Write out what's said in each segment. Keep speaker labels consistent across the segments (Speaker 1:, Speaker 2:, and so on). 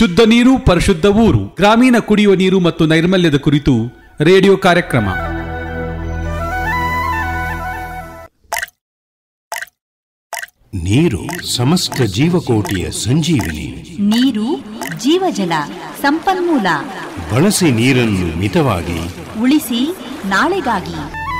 Speaker 1: ಶುದ್ಧ ನೀರು ಪರಿಶುದ್ಧ ಊರು ಗ್ರಾಮೀಣ ಕುಡಿಯುವ ನೀರು ಮತ್ತು ನೈರ್ಮಲ್ಯದ ಕುರಿತು ರೇಡಿಯೋ ಕಾರ್ಯಕ್ರಮ
Speaker 2: ನೀರು ಸಮಸ್ತ ಜೀವಕೋಟಿಯ ಸಂಜೀವಿನಿ
Speaker 3: ನೀರು ಜೀವಜಲ ಸಂಪನ್ಮೂಲ
Speaker 2: ಬಳಸಿ ನೀರನ್ನು ಮಿತವಾಗಿ
Speaker 3: ಉಳಿಸಿ ನಾಳೆಗಾಗಿ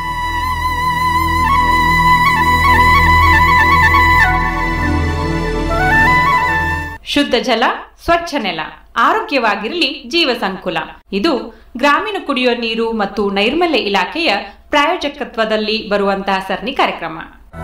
Speaker 4: ಶುದ್ಧ ಜಲ ಸ್ವಚ್ಛ ನೆಲ ಆರೋಗ್ಯವಾಗಿರಲಿ ಜೀವ ಸಂಕುಲ ಇದು ಗ್ರಾಮೀಣ ಕುಡಿಯುವ ನೀರು ಮತ್ತು ನೈರ್ಮಲ್ಯ ಇಲಾಖೆಯ ಪ್ರಾಯೋಜಕತ್ವದಲ್ಲಿ ಬರುವಂತಹ ಸರಣಿ ಕಾರ್ಯಕ್ರಮ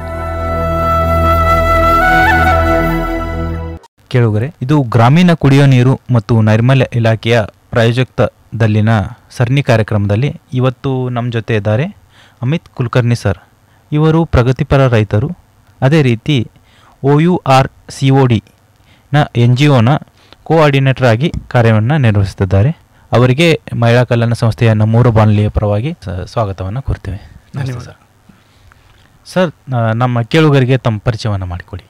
Speaker 5: ಕೇಳುಗರೆ ಇದು ಗ್ರಾಮೀಣ ಕುಡಿಯೋ ನೀರು ಮತ್ತು ನೈರ್ಮಲ್ಯ ಇಲಾಖೆಯ ಪ್ರಾಯೋಜಕದಲ್ಲಿನ ಸರಣಿ ಕಾರ್ಯಕ್ರಮದಲ್ಲಿ ಇವತ್ತು ನಮ್ಮ ಜೊತೆ ಇದ್ದಾರೆ ಅಮಿತ್ ಕುಲಕರ್ಣಿ ಸರ್ ಇವರು ಪ್ರಗತಿಪರ ರೈತರು ಅದೇ ರೀತಿ O U R C O D N G ಒನ ಕೋಆರ್ಡಿನೇಟರ್ ಆಗಿ ಕಾರ್ಯವನ್ನು ನಿರ್ವಹಿಸುತ್ತಿದ್ದಾರೆ ಅವರಿಗೆ ಮಹಿಳಾ ಕಲ್ಯಾಣ ಸಂಸ್ಥೆಯ ನಮ್ಮೂರು ಬಾನುಲಿಯ ಪರವಾಗಿ ಸ- ಸ್ವಾಗತವನ್ನು ಕೋರ್ತೀವಿ ನಮಸ್ತೆ ಸರ್ ಸರ್ ನ- ನಮ್ಮ ಕೇಳುಗರಿಗೆ ತಮ್ಮ ಪರಿಚಯವನ್ನು ಮಾಡಿಕೊಡಿ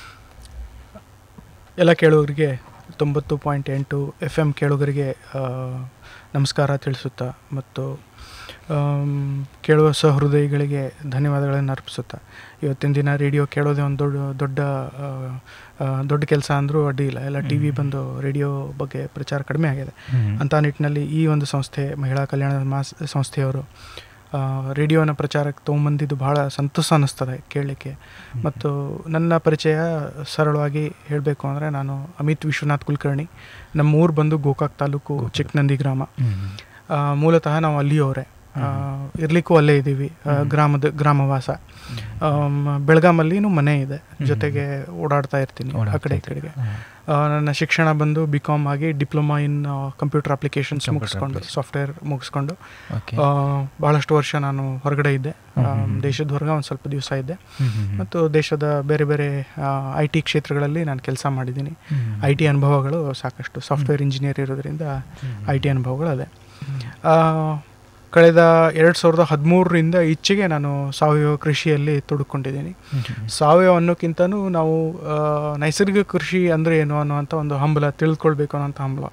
Speaker 6: ಎಲ್ಲ ಕೇಳುಗರಿಗೆ ತೊಂಬತ್ತು ಪಾಯಿಂಟ್ ಎಂಟು ಎಫ್ ಎಮ್ ಕೇಳುಗರಿಗೆ ಆ, ನಮಸ್ಕಾರ ತಿಳಿಸುತ್ತಾ ಮತ್ತು ಆಮ್, ಕೇಳುವ ಸಹೃದಯಿಗಳಿಗೆ ಧನ್ಯವಾದಗಳನ್ನು ಅರ್ಪಿಸುತ್ತಾ ಇವತ್ತಿನ ದಿನ ರೇಡಿಯೋ ಕೇಳೋದೇ ಒಂದು ದೊಡ್ಡ ದೊಡ್ಡ ಆ, ಆ, ದೊಡ್ಡ ಕೆಲಸ ಅಂದರೂ ಅಡ್ಡಿ ಇಲ್ಲ ಎಲ್ಲ ಟಿ ವಿ ಬಂದು ರೇಡಿಯೋ ಬಗ್ಗೆ ಪ್ರಚಾರ ಕಡಿಮೆ ಆಗಿದೆ
Speaker 5: ಹ್ಮ್.
Speaker 6: ಅಂಥ ನಿಟ್ಟಿನಲ್ಲಿ ಈ ಒಂದು ಸಂಸ್ಥೆ ಮಹಿಳಾ ಕಲ್ಯಾಣ ಮಾಸ್ ಸಂಸ್ಥೆಯವರು ಆ, ರೇಡಿಯೋನ ಪ್ರಚಾರಕ್ಕೆ ತೊಗೊಂಬಂದಿದ್ದು ಬಹಳ ಸಂತೋಷ ಅನ್ನಿಸ್ತದೆ ಕೇಳಲಿಕ್ಕೆ ಮತ್ತು ನನ್ನ ಪರಿಚಯ ಸರಳವಾಗಿ ಹೇಳಬೇಕು ಅಂದರೆ ನಾನು ಅಮಿತ್ ವಿಶ್ವನಾಥ್ ಕುಲಕರ್ಣಿ ನಮ್ಮ ಊರು ಬಂದು ಗೋಕಾಕ್ ತಾಲೂಕು ಚಿಕ್ಕನಂದಿ ಗ್ರಾಮ ಆ, ಮೂಲತಃ ನಾವು ಅಲ್ಲಿಯವರೇ ಇರ್ಲಿಕ್ಕೂ ಅಲ್ಲೇ ಇದ್ದೀವಿ ಆ, ಗ್ರಾಮದ ಗ್ರಾಮವಾಸ ಆಮ್, ಬೆಳಗಾಮಲ್ಲಿನೂ ಮನೆ ಇದೆ ಜೊತೆಗೆ ಓಡಾಡ್ತಾ ಇರ್ತೀನಿ ಆ ಕಡೆ ಈ ಕಡೆಗೆ ಆ, ನನ್ನ ಶಿಕ್ಷಣ ಬಂದು ಬಿ ಕಾಮ್ ಆಗಿ ಡಿಪ್ಲೊಮಾ ಇನ್ ಕಂಪ್ಯೂಟರ್ ಅಪ್ಲಿಕೇಶನ್ಸ್ ಮುಗಿಸ್ಕೊಂಡು ಸಾಫ್ಟ್ವೇರ್ ಮುಗಿಸ್ಕೊಂಡು
Speaker 5: ಓಕೆ
Speaker 6: ಆ, ಬಹಳಷ್ಟು ವರ್ಷ ನಾನು ಹೊರಗಡೆ ಇದ್ದೆ ಆ, ದೇಶದ ಹೊರಗೆ ಒಂದು ಸ್ವಲ್ಪ ದಿವಸ ಇದ್ದೆ ಮತ್ತು ದೇಶದ ಬೇರೆ ಬೇರೆ ಐ ಟಿ ಕ್ಷೇತ್ರಗಳಲ್ಲಿ ನಾನು ಕೆಲಸ ಮಾಡಿದ್ದೀನಿ ಐ ಟಿ ಅನುಭವಗಳು ಸಾಕಷ್ಟು ಸಾಫ್ಟ್ವೇರ್ ಇಂಜಿನಿಯರ್ ಇರೋದ್ರಿಂದ ಐ ಟಿ ಅನುಭವಗಳು ಅದೇ ಆ, ಕಳೆದ ಎರಡು ಸಾವಿರದ ಹದಿಮೂರರಿಂದ ಈಚೆಗೆ ನಾನು ಸಾವಯವ ಕೃಷಿಯಲ್ಲಿ ತೊಡಕೊಂಡಿದ್ದೀನಿ ಸಾವಯವ ಅನ್ನೋಕ್ಕಿಂತನೂ ನಾವು ಆ, ನೈಸರ್ಗಿಕ ಕೃಷಿ ಅಂದರೆ ಏನು ಅನ್ನುವಂಥ ಒಂದು ಹಂಬಲ ತಿಳ್ಕೊಳ್ಬೇಕು ಅನ್ನೋಂಥ ಹಂಬಲ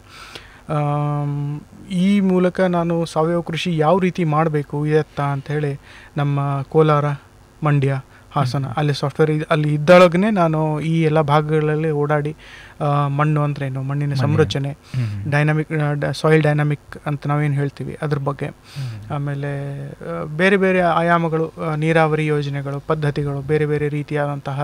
Speaker 6: ಆಮ್, ಈ ಮೂಲಕ ನಾನು ಸಾವಯವ ಕೃಷಿ ಯಾವ ರೀತಿ ಮಾಡಬೇಕು ಎತ್ತ ಅಂಥೇಳಿ ನಮ್ಮ ಕೋಲಾರ ಮಂಡ್ಯ ಹಾಸನ ಅಲ್ಲಿ ಸಾಫ್ಟ್ವೇರ್ ಅಲ್ಲಿ ಇದ್ದೊಳಗನೆ ನಾನು ಈ ಎಲ್ಲ ಭಾಗಗಳಲ್ಲಿ ಓಡಾಡಿ ಆ, ಮಣ್ಣು ಅಂದ್ರೇನು ಮಣ್ಣಿನ ಸಂರಚನೆ ಡೈನಾಮಿಕ್ ಸಾಯಿಲ್ ಡೈನಾಮಿಕ್ ಅಂತ ನಾವೇನು ಹೇಳ್ತೀವಿ ಅದ್ರ ಬಗ್ಗೆ ಆಮೇಲೆ ಆ, ಬೇರೆ ಬೇರೆ ಆಯಾಮಗಳು ಆ, ನೀರಾವರಿ ಯೋಜನೆಗಳು ಪದ್ಧತಿಗಳು ಬೇರೆ ಬೇರೆ ರೀತಿಯಾದಂತಹ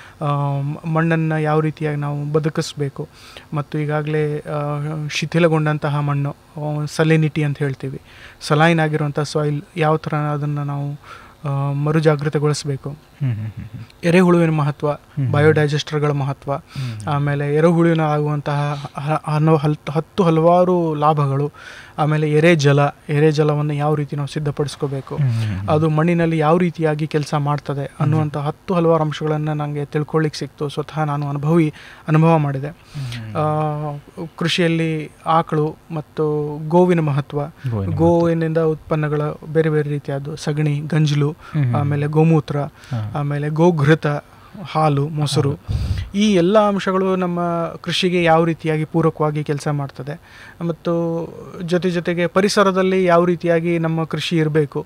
Speaker 6: ಮಣ್ಣನ್ನು ಯಾವ ರೀತಿಯಾಗಿ ನಾವು ಬದುಕಿಸ್ಬೇಕು ಮತ್ತು ಈಗಾಗಲೇ ಶಿಥಿಲಗೊಂಡಂತಹ ಮಣ್ಣು ಸಲಿನಿಟಿ ಅಂತ ಹೇಳ್ತೀವಿ ಸಲೈನ್ ಆಗಿರುವಂಥ ಸಾಯಿಲ್ ಯಾವ ಥರ ಅದನ್ನು ನಾವು ಆ, ಮರುಜಾಗೃತಗೊಳಿಸಬೇಕು ಎರೆಹುಳುವಿನ ಮಹತ್ವ ಬಯೋಡೈಜೆಸ್ಟರ್ಗಳ ಮಹತ್ವ ಆಮೇಲೆ ಎರೆಹುಳುವಿನ ಆಗುವಂತಹ ಹ- ಹನ್ನು ಹಲ್ ಹತ್ತು ಹಲವಾರು ಲಾಭಗಳು ಆಮೇಲೆ ಎರೆ ಜಲ ಎರೆ ಜಲವನ್ನು ಯಾವ ರೀತಿ ನಾವು ಸಿದ್ಧಪಡಿಸ್ಕೋಬೇಕು ಅದು ಮಣ್ಣಿನಲ್ಲಿ ಯಾವ ರೀತಿಯಾಗಿ ಕೆಲಸ ಮಾಡ್ತದೆ ಅನ್ನುವಂಥ ಹತ್ತು ಹಲವಾರು ಅಂಶಗಳನ್ನು ನನಗೆ ತಿಳ್ಕೊಳ್ಳಿಕ್ಕೆ ಸಿಕ್ತು ಸ್ವತಃ ನಾನು ಅನುಭವಿ ಅನುಭವ ಮಾಡಿದೆ ಆ, ಕೃಷಿಯಲ್ಲಿ ಆಕಳು ಮತ್ತು ಗೋವಿನ ಮಹತ್ವ
Speaker 5: ಗೋವಿನ
Speaker 6: ಗೋವಿನಿಂದ ಉತ್ಪನ್ನಗಳ ಬೇರೆ ಬೇರೆ ರೀತಿಯಾದ್ದು ಸಗಣಿ ಗಂಜಲು ಆಮೇಲೆ ಗೋಮೂತ್ರ ಆಮೇಲೆ ಗೋಘೃತ ಹಾಲು ಮೊಸರು ಈ ಎಲ್ಲ ಅಂಶಗಳು ನಮ್ಮ ಕೃಷಿಗೆ ಯಾವ ರೀತಿಯಾಗಿ ಪೂರಕವಾಗಿ ಕೆಲಸ ಮಾಡ್ತದೆ ಮತ್ತು ಜೊತೆ ಜೊತೆಗೆ ಪರಿಸರದಲ್ಲಿ ಯಾವ ರೀತಿಯಾಗಿ ನಮ್ಮ ಕೃಷಿ ಇರಬೇಕು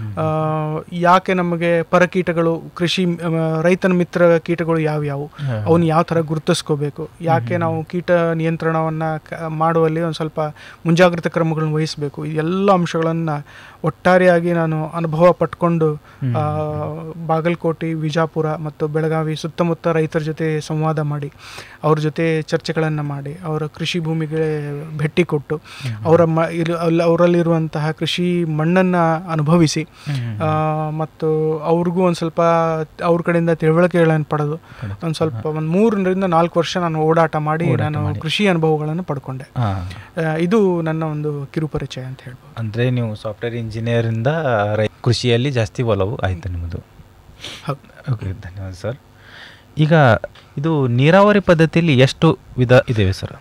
Speaker 6: ಯಾಕೆ ನಮಗೆ ಪರಕೀಟಗಳು ಕೃಷಿ ಆ, ರೈತನ ಮಿತ್ರ ಕೀಟಗಳು ಯಾವ್ಯಾವು ಅವನ್ನ ಯಾವ ಥರ ಗುರುತಿಸ್ಕೋಬೇಕು ಯಾಕೆ ನಾವು ಕೀಟ ನಿಯಂತ್ರಣವನ್ನು ಮಾಡುವಲ್ಲಿ ಒಂದು ಸ್ವಲ್ಪ ಮುಂಜಾಗ್ರತಾ ಕ್ರಮಗಳನ್ನು ವಹಿಸಬೇಕು ಈ ಎಲ್ಲ ಅಂಶಗಳನ್ನು ಒಟ್ಟಾರೆಯಾಗಿ ನಾನು ಅನುಭವ ಪಟ್ಕೊಂಡು ಆ, ಬಾಗಲಕೋಟೆ ವಿಜಾಪುರ ಮತ್ತು ಬೆಳಗಾವಿ ಸುತ್ತಮುತ್ತ ರೈತರ ಜೊತೆ ಸಂವಾದ ಮಾಡಿ ಅವ್ರ ಜೊತೆ ಚರ್ಚೆಗಳನ್ನು ಮಾಡಿ ಅವರ ಕೃಷಿ ಭೂಮಿಗೆ ಭೇಟಿ ಕೊಟ್ಟು ಅವರ ಮ ಇರು ಅಲ್ಲಿ ಅವರಲ್ಲಿರುವಂತಹ ಕೃಷಿ ಮಣ್ಣನ್ನು ಅನುಭವಿಸಿ ಆ, ಮತ್ತು ಅವ್ರಿಗೂ ಒಂದು ಸ್ವಲ್ಪ ಅವ್ರ ಕಡೆಯಿಂದ ತಿಳುವಳಿಕೆಗಳನ್ನು ಪಡೆದು ಒಂದು ಸ್ವಲ್ಪ ಒಂದು ಮೂರರಿಂದ ನಾಲ್ಕು ವರ್ಷ ನಾನು ಓಡಾಟ ಮಾಡಿ ನಾನು ಕೃಷಿ ಅನುಭವಗಳನ್ನು ಪಡ್ಕೊಂಡೆ
Speaker 5: ಹಾಂ
Speaker 6: ಆ, ಇದು ನನ್ನ ಒಂದು ಕಿರುಪರಿಚಯ ಅಂತ ಹೇಳ್ಬೋದು
Speaker 5: ಅಂದರೆ ನೀವು ಸಾಫ್ಟ್ವೇರ್ ಇಂಜಿನಿಯರಿಂದ ರೈ ಕೃಷಿಯಲ್ಲಿ ಜಾಸ್ತಿ ಒಲವು ಆಯಿತು ನಿಮ್ಮದು
Speaker 6: ಹೌದು
Speaker 5: ಓಕೆ ಧನ್ಯವಾದ ಸರ್ ಈಗ ಇದು ನೀರಾವರಿ ಪದ್ಧತಿಯಲ್ಲಿ ಎಷ್ಟು ವಿಧ ಇದ್ದೇವೆ ಸರ್